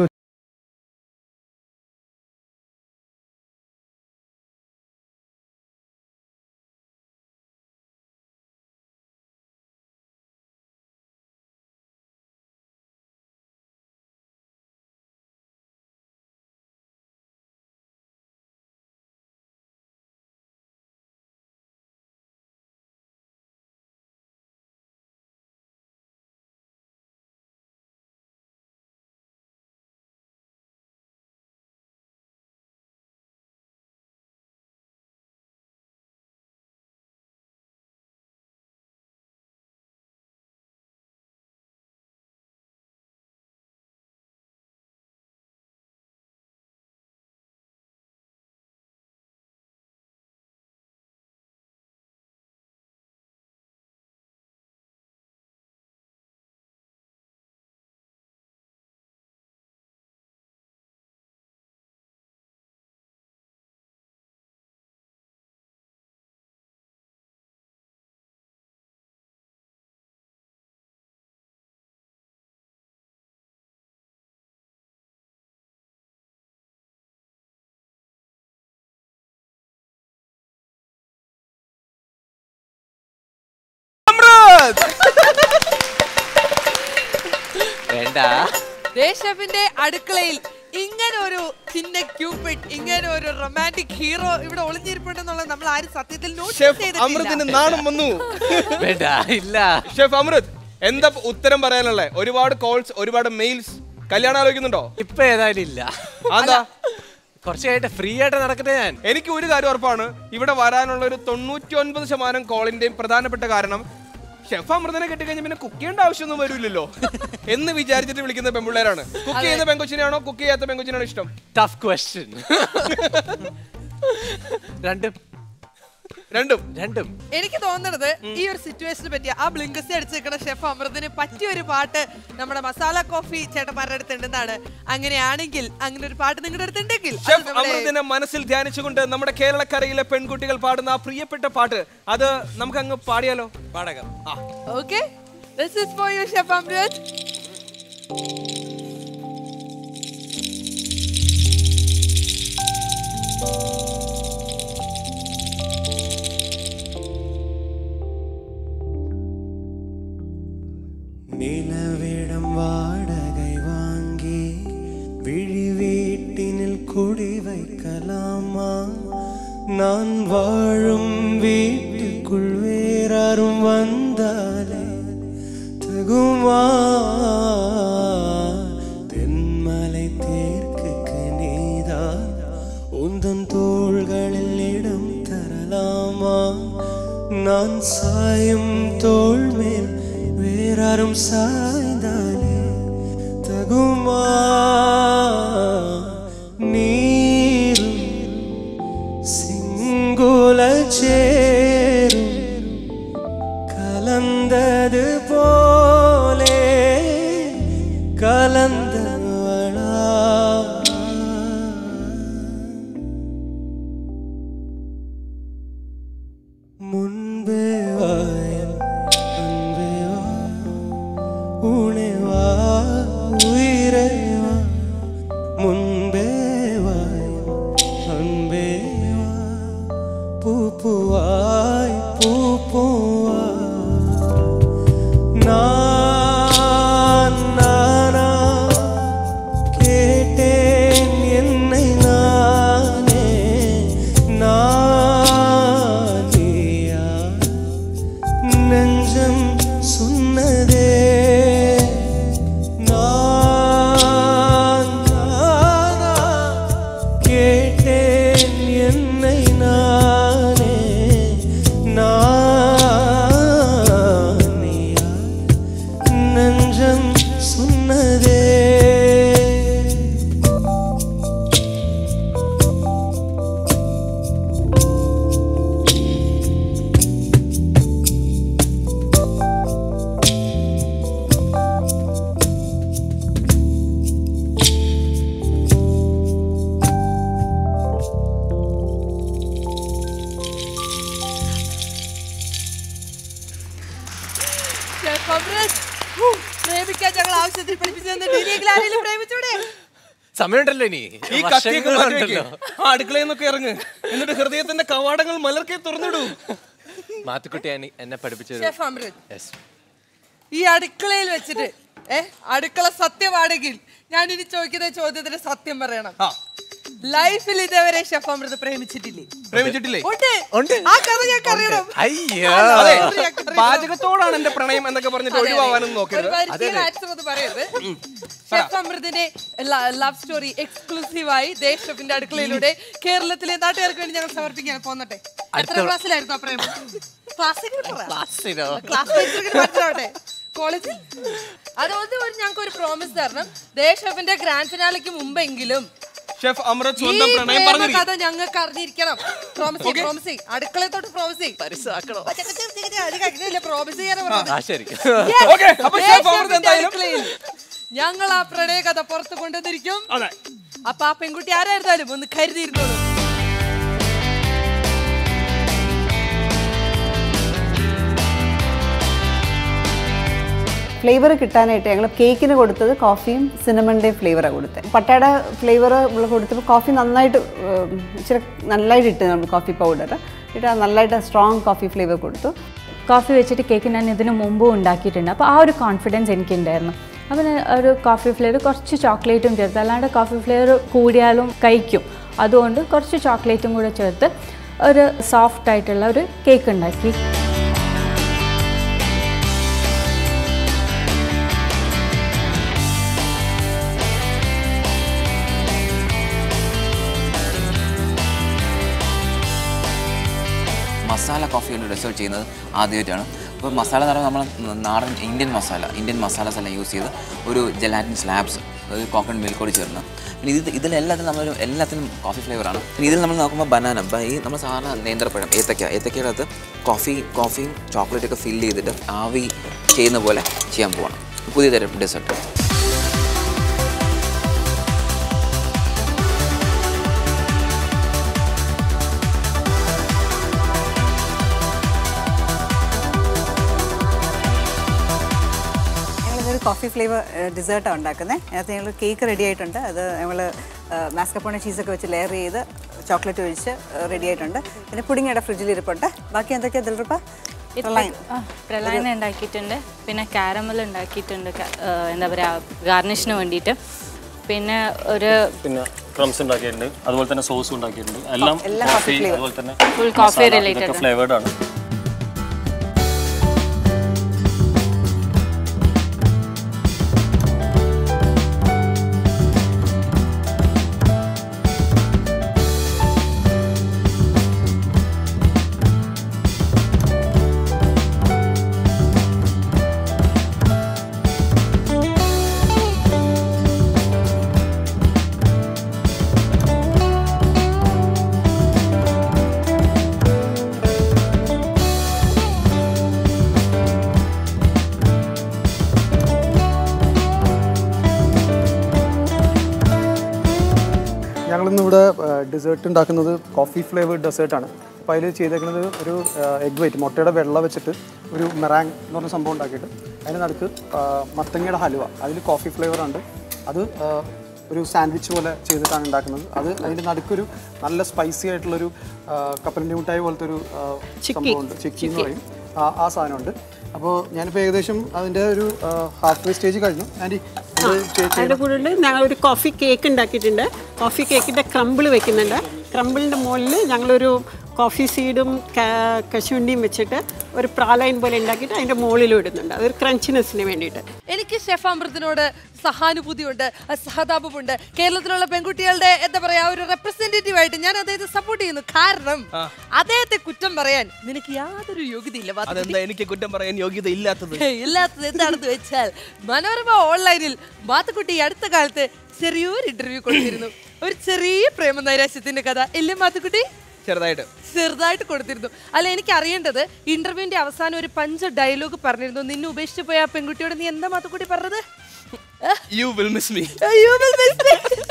വേണ്ട ദേശവിന്റെ അടുക്കളയിൽ ഇങ്ങനെ ഒരു ചിന്ന ക്യൂപിഡ് ഇങ്ങനെ ഒരു റൊമാൻറ്റിക് ഹീറോ ഇവിടെ ഒളിഞ്ഞിരിപ്പുണ്ടെന്നുള്ളത് നമ്മൾ ആരും സത്യത്തിൽ നോട്ടീസ് ഷെഫ് അമൃതിന് നാണം വന്നു വേണ്ട ഇല്ല ഷെഫ് അമൃത് എന്താ ഉത്തരം പറയാനുള്ളത് ഒരുപാട് കോൾസ് ഒരുപാട് മെയിൽസ് കല്യാണം ആലോചിക്കുന്നുണ്ടോ ഇപ്പൊ ഏതായാലും ഇല്ല അതാ കുറച്ച് കഴിഞ്ഞിട്ട് ഫ്രീ ആയിട്ട് നടക്കട്ടെ ഞാൻ എനിക്ക് ഒരു കാര്യം ഉറപ്പാണ് ഇവിടെ വരാനുള്ള ഒരു തൊണ്ണൂറ്റി ഒൻപത് ശതമാനം കോളിന്റെയും പ്രധാനപ്പെട്ട കാരണം ഷെഫ് അമൃതനെ കെട്ടിക്കഴിഞ്ഞ പിന്നെ കുക്ക് ചെയ്യേണ്ട ആവശ്യമൊന്നും വരില്ലല്ലോ എന്ന് വിചാരിച്ചിട്ട് വിളിക്കുന്ന പെൺപിള്ളേരാണ് കുക്ക് ചെയ്യുന്ന പെങ്കൊച്ചിനെയാണോ കുക്ക് ചെയ്യാത്ത പെങ്കൊച്ചിനാണോ ഇഷ്ടം ടഫ് ക്വസ്റ്റ്യൻ രണ്ടും രണ്ടും രണ്ടും എനിക്ക് തോന്നുന്നത് ഈ ഒരു സിറ്റുവേഷനെ പറ്റി ആ ബ്ലിങ്കസി അടിച്ചു നിൽക്കുന്ന ഷെഫ് അമൃതിന് പറ്റിയ ഒരു പാട്ട് നമ്മുടെ മസാല കോഫി ചേട്ടന്മാരുടെ അടുത്തുണ്ടെന്നാണ് അങ്ങനെയാണെങ്കിൽ അങ്ങനെ ഒരു പാട്ട് നിങ്ങളുടെ അടുത്തുണ്ടെങ്കിൽ അത് ഷെഫ് നമ്മുടെ- അമൃതിനെ മനസ്സിൽ ധ്യാനിച്ചുകൊണ്ട് നമ്മുടെ കേരളക്കരയിലെ പെൺകുട്ടികൾ പാടുന്ന ആ പ്രിയപ്പെട്ട പാട്ട് അത് നമുക്ക് അങ്ങ് പാടിയാലോ പാടകം Okay, this is for you, Chef Amrit. நிலவிடம் வாடகை வாங்கி விழி வீட்டினில் குடி வைக்கலாமா நான் வாழும் வீட்டுக்குள் வேறாரும் வந்தாலே தகுமா தென்மலை தேர்க்குக்கு நீதான் உந்தன் தோள்களில் இடம் தரலாமா நான் சாயும் தோள் மேல் வேறாரும் சாய்ந்தாலே தகுமா நீரும் சிங்குல சேரும் கலந்தது போலே கல പിള്ളേരെ പഠിപ്പിച്ചു തന്നിട്ട് ഇനിയെങ്കിലും ആരെങ്കിലും പ്രേമിച്ചൂടെ സമയമുണ്ടല്ലോ ഇനി ഈ കത്തിയൊക്കെ മാറ്റി വെക്ക്. വർഷങ്ങളുണ്ടല്ലോ. ആ അടുക്കളയിൽ നിന്നൊക്കെ ഇറങ്ങ് എന്നിട്ട് ഹൃദയത്തിന്റെ കവാടങ്ങൾ മലർക്കെ തുറന്നിടൂ മാത്തുക്കുട്ടി എന്നെ- എന്നെ പഠിപ്പിച്ചത് ഷെഫ് അമൃത് ഈ അടുക്കളയിൽ വെച്ചിട്ട് ഏ അടുക്കള സത്യമാണെങ്കിൽ ഞാൻ ഇനി ചോദിക്കുന്ന ചോദ്യത്തിന് സത്യം പറയണം ലൈഫിൽ ഇതേവരെ ഷെഫ് അമൃത് പ്രേമിച്ചിട്ടില്ലേ പ്രേമിച്ചിട്ടില്ലേ ഉണ്ട് ആ കഥ ഞങ്ങൾക്ക് അറിയണം അയ്യോ അതെ ആ, കഥ ഞങ്ങൾക്ക് അറിയണം. പാചകത്തോടാണ് എന്റെ പ്രണയം എന്നൊക്കെ പറഞ്ഞിട്ട് അതെ, അതെ. ഒഴിവാവാനും നോക്കരുത് ഒരു പരിചയം ആൻസർ ഒന്ന് പറയരുത് ഷെഫ് അമൃതിന്റെ ലവ് സ്റ്റോറി എക്സ്ക്ലൂസീവായി ദേശ് ഷെഫിന്റെ അടുക്കളയിലൂടെ കേരളത്തിലെ നാട്ടുകാർക്ക് വേണ്ടി ഞങ്ങൾ സമർപ്പിക്കാൻ പോന്നട്ടെ എത്ര അടുത്ത- ക്ലാസ്സിലായിരുന്നു ആ പ്രേമം ക്ലാസ്സിൽ ക്ലാസ്സിലോ? മനസ്സിലാവട്ടെ കോളേജിൽ അതുകൊണ്ട് ഒരു ഞങ്ങൾക്ക് ഒരു പ്രോമിസ് തരണം ദേശ് ഷെഫിന്റെ ഗ്രാൻഡ് ഫിനാലിക്ക് മുമ്പെങ്കിലും ഷെഫ് അമൃത് ഈ സ്വന്തം പ്രണയം പ്രേമ പറഞ്ഞിരിക്കും കഥ ഞങ്ങൾക്ക് അറിഞ്ഞിരിക്കണം പ്രോമിസ് പ്രോമിസ് അടുക്കളത്തോട്ട് പ്രോമിസ് പരിസാക്കണോ പ്രോമിസ് ചെയ്യാൻ ആ ശരി Okay, അപ്പൊ ഷെഫ് അമൃത് എന്തായാലും ഞങ്ങൾ ആ പ്രണയ കഥ പുറത്ത് കൊണ്ടുവന്നിരിക്കും അതെ അപ്പൊ ആ പെൺകുട്ടി ആരായിരുന്നാലും ഒന്ന് കരുതിയിരുന്നോളൂ ഫ്ലേവർ കിട്ടാനായിട്ട് ഞങ്ങൾ കേക്കിന് കൊടുത്തത് കോഫിയും സിനമണിൻ്റെയും ഫ്ലേവറാണ് കൊടുത്തത് പട്ടയുടെ ഫ്ലേവർ നമ്മൾ കൊടുത്തപ്പോൾ കോഫി നന്നായിട്ട് ഉം, ഇച്ചിരി നല്ലതായിട്ട് ഇട്ട് നമ്മൾ കോഫി പൗഡർ ഇട്ട് അത് നല്ലതായിട്ട് സ്ട്രോങ് കോഫി ഫ്ലേവർ കൊടുത്തു കോഫി വെച്ചിട്ട് കേക്ക് ഞാൻ ഇതിന് മുമ്പും ഉണ്ടാക്കിയിട്ടുണ്ട് അപ്പോൾ ആ ഒരു കോൺഫിഡൻസ് എനിക്കുണ്ടായിരുന്നു അപ്പോൾ ഞാൻ ഒരു കോഫി ഫ്ലേവർ കുറച്ച് ചോക്ലേറ്റും ചേർത്ത് അല്ലാണ്ട് കോഫി ഫ്ലേവർ കൂടിയാലും കഴിക്കും അതുകൊണ്ട് കുറച്ച് ചോക്ലേറ്റും കൂടെ ചേർത്ത് ഒരു സോഫ്റ്റ് ആയിട്ടുള്ള ഒരു കേക്ക് ഉണ്ടാക്കി മസാല കോഫിയുടെ റിസർച്ച് ചെയ്യുന്നത് ആദ്യമായിട്ടാണ് അപ്പോൾ മസാല എന്ന് പറയുമ്പോൾ നമ്മൾ നാടൻ ഇന്ത്യൻ മസാല ഇന്ത്യൻ മസാലാസ് എല്ലാം യൂസ് ചെയ്ത് ഒരു ജലാറ്റിൻ സ്ലാബ്സ് അതായത് കോക്കനട്ട് മിൽക്ക് കൂടി ചേർന്ന് പിന്നെ ഇത് ഇതിലെല്ലാത്തിനും നമ്മൾ എല്ലാത്തിനും കോഫി ഫ്ലേവറാണ് പിന്നെ ഇതിൽ നമ്മൾ നോക്കുമ്പോൾ ബനാന ഈ നമ്മൾ സാധാരണ നേന്ത്രപ്പഴം ഏത്തക്ക ഏത്തക്കയുടെ അകത്ത് കോഫി കോഫിയും ചോക്ലേറ്റൊക്കെ ഫില്ല് ചെയ്തിട്ട് ആവി ചെയ്യുന്ന പോലെ ചെയ്യാൻ പോവാണ് പുതിയ തരം ഡെസേർട്ട് ഞങ്ങളിതൊരു കോഫി ഫ്ലേവർ ഡിസേർട്ടാണ് ഉണ്ടാക്കുന്നത് അതിനകത്ത് ഞങ്ങൾ കേക്ക് റെഡി ആയിട്ടുണ്ട് അത് ഞങ്ങൾ മാസ്കപ്പോണ ചീസൊക്കെ വെച്ച് ലെയർ ചെയ്ത് ചോക്ലേറ്റ് ഒഴിച്ച് റെഡി ആയിട്ടുണ്ട് പിന്നെ പുഡിങ്ങയുടെ ഫ്രിഡ്ജിൽ ഇരിപ്പുണ്ട് ബാക്കി എന്തൊക്കെയാണ് ദിൽറുപ്പ ആ, പ്രളയന ഉണ്ടാക്കിയിട്ടുണ്ട് പിന്നെ കാരമൽ ഉണ്ടാക്കിയിട്ടുണ്ട് ക- ആ, എന്താ പറയുക ഗാർണിഷിന് വേണ്ടിയിട്ട് പിന്നെ ഒരു പിന്നെ ക്രംസ് ഉണ്ടാക്കിയിട്ടുണ്ട് അതുപോലെ തന്നെ സോസ് ഉണ്ടാക്കിയിട്ടുണ്ട് എല്ലാം എല്ലാം കോഫി coffee flavor. അതുപോലെ തന്നെ Full coffee മസാല, related ഇതൊക്കെ ആണ്. ഫ്ലേവേർഡ് ആണ് ഞങ്ങളിന്ന് ഇവിടെ ഡെസേർട്ട് ഉണ്ടാക്കുന്നത് കോഫി ഫ്ലേവേർഡ് ഡെസേർട്ടാണ് അപ്പോൾ അതിൽ ചെയ്തേക്കുന്നത് ഒരു എഗ് വൈറ്റ് മുട്ടയുടെ വെള്ള വെച്ചിട്ട് ഒരു മെറാങ് എന്ന് പറഞ്ഞ സംഭവം ഉണ്ടാക്കിയിട്ട് അതിന് നടുക്ക് ആ, മത്തങ്ങയുടെ ഹലുവ അതിൽ കോഫി ഫ്ലേവർ ഉണ്ട് അത് ആ, ഒരു സാൻഡ്വിച്ച് പോലെ ചെയ്തിട്ടാണ് ഉണ്ടാക്കുന്നത് അത് അതിൻ്റെ നടുക്കൊരു നല്ല സ്പൈസി ആയിട്ടുള്ളൊരു ആ, കപ്പലണ്ടി മിഠായി പോലത്തെ ഒരു ആ, സംഭവമുണ്ട് ചിക്കി എന്ന് പറയും ആ ആ സാധനമുണ്ട് അപ്പോൾ ഞാനിപ്പോൾ ഏകദേശം അതിൻ്റെ ഒരു ഹാഫ് വേ സ്റ്റേജ് കഴിഞ്ഞു ആൻറ്റി ഇത് ചേ- അതിൻ്റെ കൂടെ ഞങ്ങൾ ഒരു കോഫി കേക്ക് ഉണ്ടാക്കിയിട്ടുണ്ട് കോഫി കേക്കിൻ്റെ ക്രമ്പിൾ വെക്കുന്നുണ്ട് ക്രമ്പിളിൻ്റെ മുകളിൽ ഞങ്ങളൊരു കോഫി സീഡും കശുവണ്ടിയും വെച്ചിട്ട് ഒരു പ്രാലൈൻ പോലെ ഉണ്ടാക്കിയിട്ട് അതിൻ്റെ മുകളിലും ഇടുന്നുണ്ട് അതൊരു ക്രഞ്ചിനെസ്സിന് വേണ്ടിയിട്ട് എനിക്ക് ഷെഫ് അമൃതിനോട് സഹാനുഭൂതിയുണ്ട് സഹതാപമുണ്ട് കേരളത്തിലുള്ള പെൺകുട്ടികളുടെ എന്താ പറയാ ഒരു റെപ്രസെന്റേറ്റീവ് ആയിട്ട് ഞാൻ അദ്ദേഹത്തെ സപ്പോർട്ട് ചെയ്യുന്നു കാരണം അദ്ദേഹത്തെ കുറ്റം പറയാൻ നിനക്ക് യാതൊരു യോഗ്യതയില്ല വാസുദേവി. അതെന്താ എനിക്ക് കുറ്റം പറയാൻ യോഗ്യത ഇല്ലാത്തത് ഇല്ലാത്തത് എന്താണെന്ന് വെച്ചാൽ മനോരമ ഓൺലൈനിൽ മാത്തുക്കുട്ടി അടുത്ത കാലത്ത് ചെറിയൊരു ഇന്റർവ്യൂ കൊടുത്തിരുന്നു ഒരു ചെറിയ പ്രേമ നൈരാശ്യത്തിന്റെ കഥ ഇല്ലേ മാത്തുക്കുട്ടി ചെറുതായിട്ട് ചെറുതായിട്ട് കൊടുത്തിരുന്നു അല്ല എനിക്ക് അറിയേണ്ടത് ഇന്റർവ്യൂവിന്റെ അവസാനം ഒരു പഞ്ച് ഡയലോഗ് പറഞ്ഞിരുന്നു നിന്നെ ഉപേക്ഷിച്ച് പോയ ആ പെൺകുട്ടിയോട് നീ എന്താ മാത്തുക്കുട്ടി പറഞ്ഞത് you will miss me You will miss me.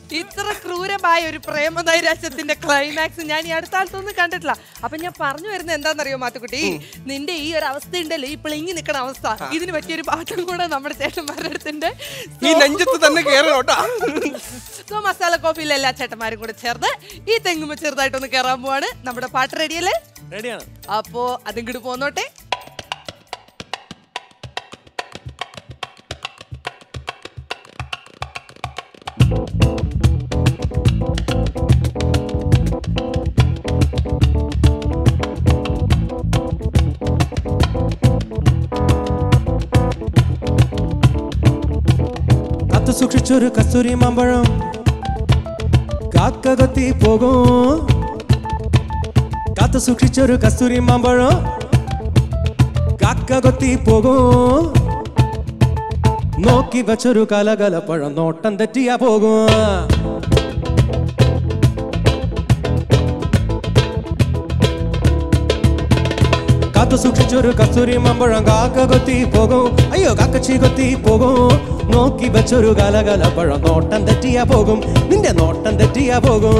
ഇത്ര ക്രൂരമായ ഒരു പ്രേമ നൈരാശ്യത്തിന്റെ ക്ലൈമാക്സ് ഞാൻ ഈ അടുത്ത കാലത്തൊന്നും കണ്ടിട്ടില്ല അപ്പൊ ഞാൻ പറഞ്ഞു വരുന്നത് എന്താണെന്നറിയോ മാത്തുക്കുട്ടി നിന്റെ ഈ ഒരു അവസ്ഥ ഉണ്ടല്ലോ ഈ പിളിങ്ങി നിൽക്കണ അവസ്ഥ ഇതിന് പറ്റിയൊരു പാട്ടും കൂടെ നമ്മുടെ ചേട്ടന്മാരുടെ അടുത്തുണ്ട് ഈ നെഞ്ചത്ത് തന്നെ കേറണം കേട്ടോ സോ മസാല കോഫിയിലെ എല്ലാ ചേട്ടന്മാരും കൂടെ ചേർന്ന് ഈ തെങ്ങുമ്പോ ചെറുതായിട്ടൊന്ന് കയറാൻ പോവാണ് നമ്മുടെ പാട്ട് റെഡിയല്ലേ റെഡിയാണ് അപ്പോ അതിങ്ങോട്ട് പോന്നോട്ടെ കാത്തു സൂക്ഷിച്ചൊരു കസ്തൂരി മാമ്പഴം കാക്ക കൊത്തി പോകും കാത്തു സൂക്ഷിച്ചൊരു കസ്തൂരി മാമ്പഴം കാക്ക കൊത്തി പോകും നോക്കി വച്ചൊരു കലകല പഴം നോട്ടം തെറ്റിയാ പോകും കാത്തു സൂക്ഷിച്ചൊരു കസ്തൂരി മാമ്പഴം കാക്ക കൊത്തി പോകും അയ്യോ കാക്കച്ചി കൊത്തി പോകും നോക്കി വെച്ചൊരു കലകല പഴം നോട്ടം തെറ്റിയാ പോകും നിന്റെ നോട്ടം തെറ്റിയാ പോകും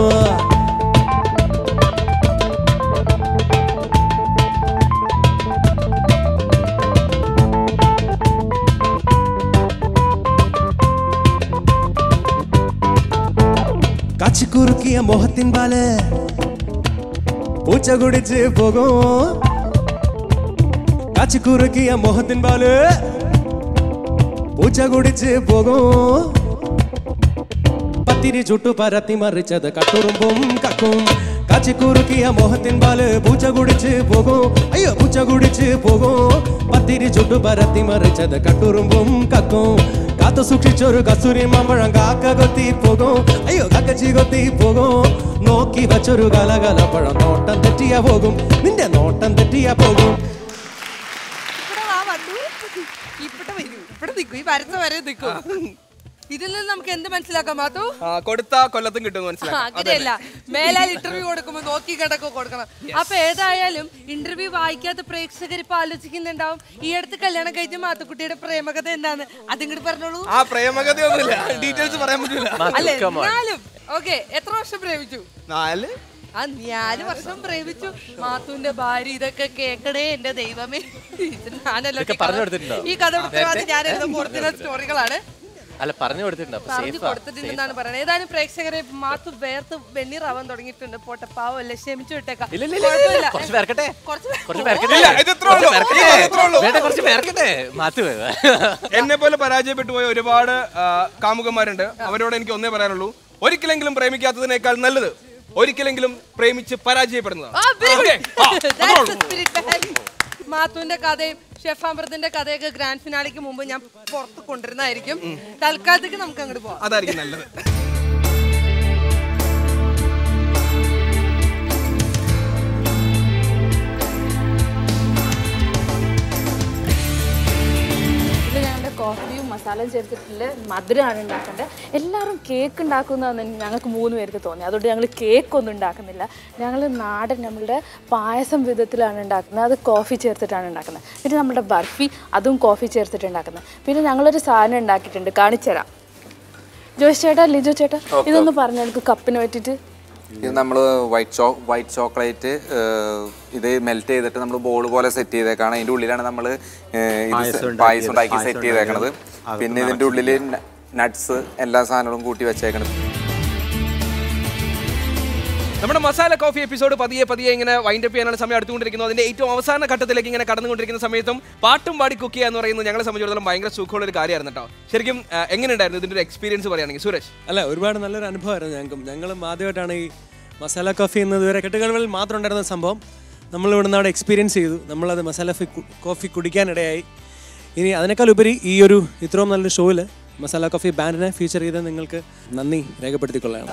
കാച്ചിക്കുറുക്കിയ മോഹത്തിൻ പാല് പൂച്ച കുടിച്ച് പോകും കാച്ചിക്കുറുക്കിയ മോഹത്തിൻ പാല് പൂച്ച കുടിച്ച് പോകും പത്തിരി ചുട്ടു പരത്തി മറിച്ചത് കട്ടുറുമ്പും കക്കും കാച്ചിക്കുറുക്കിയ മോഹത്തിൻ പാല് പൂച്ച കുടിച്ച് പോകും അയ്യോ പൂച്ച കുടിച്ച് പോകും പത്തിരി ചുട്ടു പരത്തി മറിച്ചത് കട്ടുറുമ്പും കക്കും കാത്തു സൂക്ഷിച്ചൊരു കസ്തൂരി മാമ്പഴം കാക്ക കൊത്തി പോകും അയ്യോ കാക്കച്ചി കൊത്തി പോകും നോക്കി വച്ചൊരു കലകല പഴം നോട്ടം തെറ്റിയാ പോകും നിന്റെ നോട്ടം തെറ്റിയാ പോകും ഇവിടെ വാ വന്നു ഇവിടെ വരൂ ഇവിടെ നിൽക്കൂ ഈ വരച്ച വരെ നിൽക്കൂ ഇതിൽ നിന്ന് നമുക്ക് എന്ത് മനസ്സിലാക്കാം മാത്തു ആ, കൊടുത്ത കൊല്ലത്തും കിട്ടും മനസ്സിലാക്കാം അങ്ങനെയല്ല മേലാൽ ഇന്റർവ്യൂ കൊടുക്കുമ്പോൾ നോക്കി കിടക്കോ കൊടുക്കണം അപ്പൊ ഏതായാലും ഇന്റർവ്യൂ വായിക്കാത്ത പ്രേക്ഷകർ ഇപ്പൊ ആലോചിക്കുന്നുണ്ടാവും ഈ അടുത്ത് കല്യാണം കഴിച്ച മാത്തുക്കുട്ടിയുടെ പ്രേമകഥ എന്താണ് അതിങ്ങോട്ട് പറഞ്ഞോളൂ ആ പ്രേമകഥയൊന്നുമില്ല ഡീറ്റെയിൽസ് പറയാൻ പറ്റൂല അല്ലെ എന്നാലും ഓക്കെ എത്ര വർഷം പ്രേമിച്ചു നാല് ആ നാല് വർഷം പ്രേമിച്ചു മാത്തുവിന്റെ ഭാര്യ ഇതൊക്കെ കേക്കണേ എന്റെ ദൈവമേ ഇത് ഞാനല്ലോ ഇതൊക്കെ പറഞ്ഞു കൊടുത്തിട്ടുണ്ടോ? ഈ കഥ ഉത്തരവാദി നേരത്തെ? ഞാൻ എഴുതുന്ന ഒറിജിനൽ സ്റ്റോറികളാണ് അല്ല പറഞ്ഞു കൊടുത്തിട്ടുണ്ട് അപ്പൊ പറഞ്ഞു safe ആ, കൊടുത്തിട്ടുണ്ടെന്നാണ് പറയുന്നത് ഏതായാലും പ്രേക്ഷകരെ മാത്തു വേർത്ത് വെണ്ണീറാവാൻ തുടങ്ങിയിട്ടുണ്ട് പോട്ടെ പാവല്ലേ ക്ഷമിച്ചു വിട്ടേക്കാം ഇല്ല, ഇല്ല, ഇല്ല, ഇല്ല, കുഴപ്പമില്ല. കുറച്ച് പേർക്കട്ടെ. കുറച്ച് കുറച്ച് പേർക്കട്ടെ. ഇല്ല, ഇത് ഇത്രേ ഉള്ളൂ. കുറച്ച് ഇല്ല, ഇത് ഇത്രേ ഉള്ളൂ. വേണ്ട, കുറച്ച് പേർക്കട്ടെ മാത്തു എന്നെ പോലെ പരാജയപ്പെട്ടു പോയ ഒരുപാട് ആ, കാമുകന്മാരുണ്ട് അവരോട് എനിക്ക് ഒന്നേ പറയാനുള്ളൂ ഒരിക്കലെങ്കിലും പ്രേമിക്കാത്തതിനേക്കാൾ നല്ലത് ഒരിക്കലെങ്കിലും പ്രേമിച്ച് പരാജയപ്പെടുന്നതാണ് ആ, very good. Okay. ആ, That's അത്രേ the ഉള്ളൂ. spirit behind. മാത്തുവിന്റെ കഥയും ഷെഫ് അമൃതിന്റെ കഥയൊക്കെ ഗ്രാൻഡ് ഫിനാലിക്ക് മുമ്പ് ഞാൻ പുറത്ത് കൊണ്ടുവരുന്നതായിരിക്കും തൽക്കാലത്തേക്ക് നമുക്ക് അങ്ങോട്ട് പോവാം അതായിരിക്കും നല്ലത് ഇതിൽ ഞങ്ങളുടെ കോഫിയും മസാലയും ചേർത്തിട്ടില്ല മധുരമാണ് ഉണ്ടാക്കേണ്ടത് എല്ലാവരും കേക്ക് ഉണ്ടാക്കുന്നതെന്ന് ഞങ്ങൾക്ക് മൂന്ന് പേർക്ക് തോന്നി അതുകൊണ്ട് ഞങ്ങൾ കേക്ക് ഒന്നും ഉണ്ടാക്കുന്നില്ല ഞങ്ങൾ നാടൻ നമ്മളുടെ പായസം വിധത്തിലാണ് ഉണ്ടാക്കുന്നത് അത് കോഫി ചേർത്തിട്ടാണ് ഉണ്ടാക്കുന്നത് പിന്നെ നമ്മുടെ ബർഫി അതും കോഫി ചേർത്തിട്ട് ഉണ്ടാക്കുന്നത് പിന്നെ ഞങ്ങളൊരു സാധനം ഉണ്ടാക്കിയിട്ടുണ്ട് കാണിച്ചുതരാം ജോഷ് ചേട്ടാ ലിജോ ചേട്ടാ ഇതൊന്ന് പറഞ്ഞു എനിക്ക് കപ്പിന് പറ്റിയിട്ട് ഇത് നമ്മൾ വൈറ്റ് ചോ വൈറ്റ് ചോക്ലേറ്റ് ഇത് മെൽറ്റ് ചെയ്തിട്ട് നമ്മൾ ബോൾ പോലെ സെറ്റ് ചെയ്തേക്കാണ് അതിൻ്റെ ഉള്ളിലാണ് നമ്മൾ പായസം ഉണ്ടാക്കിയത്. പായസം ഉണ്ടാക്കി പായസം സെറ്റ് ചെയ്തേക്കണത് ഉണ്ടാക്കിയത്. പിന്നെ അകത്ത് ഇതിൻ്റെ ഉള്ളിൽ നട്ട്സ് എല്ലാ സാധനങ്ങളും കൂട്ടി വെച്ചേക്കണത് നമ്മുടെ മസാല കോഫി എപ്പിസോഡ് പതിയെ പതിയെ ഇങ്ങനെ വൈൻഡ് അപ്പ് ചെയ്യാനുള്ള സമയം അടുത്തുകൊണ്ടിരിക്കുന്നു അതിന്റെ ഏറ്റവും അവസാന ഘട്ടത്തിലേക്ക് ഇങ്ങനെ കടന്നുകൊണ്ടിരിക്കുന്ന സമയത്തും പാട്ടും പാടി കുക്ക് ചെയ്യുക എന്ന് പറയുന്നത് ഞങ്ങളെ സംബന്ധിച്ചിടത്തോളം ഭയങ്കര സുഖമുള്ള ഒരു കാര്യമായിരുന്നു കേട്ടോ ശരിക്കും ആ, എങ്ങനെയുണ്ടായിരുന്നു ഇതിന്റെ ഒരു എക്സ്പീരിയൻസ് പറയുകയാണെങ്കിൽ സുരേഷ് അല്ല ഒരുപാട് നല്ലൊരു അനുഭവമായിരുന്നു ഞങ്ങൾക്കും ഞങ്ങളും ആദ്യമായിട്ടാണ് ഈ മസാല കോഫി എന്ന് ഇതുവരെ കെട്ടുകളിൽ മാത്രം ഉണ്ടായിരുന്ന സംഭവം നമ്മൾ ഇവിടുന്ന് അവിടെ എക്സ്പീരിയൻസ് ചെയ്തു നമ്മളത് മസാല ഫി- കു- കോഫി കുടിക്കാനിടയായി ഇനി അതിനേക്കാൾ ഉപരി ഈ ഒരു ഇത്രയും നല്ലൊരു ഷോയിൽ മസാല കോഫി ബാൻഡിനെ ഫീച്ചർ ചെയ്ത് നിങ്ങൾക്ക് നന്ദി രേഖപ്പെടുത്തിക്കൊള്ളാണ്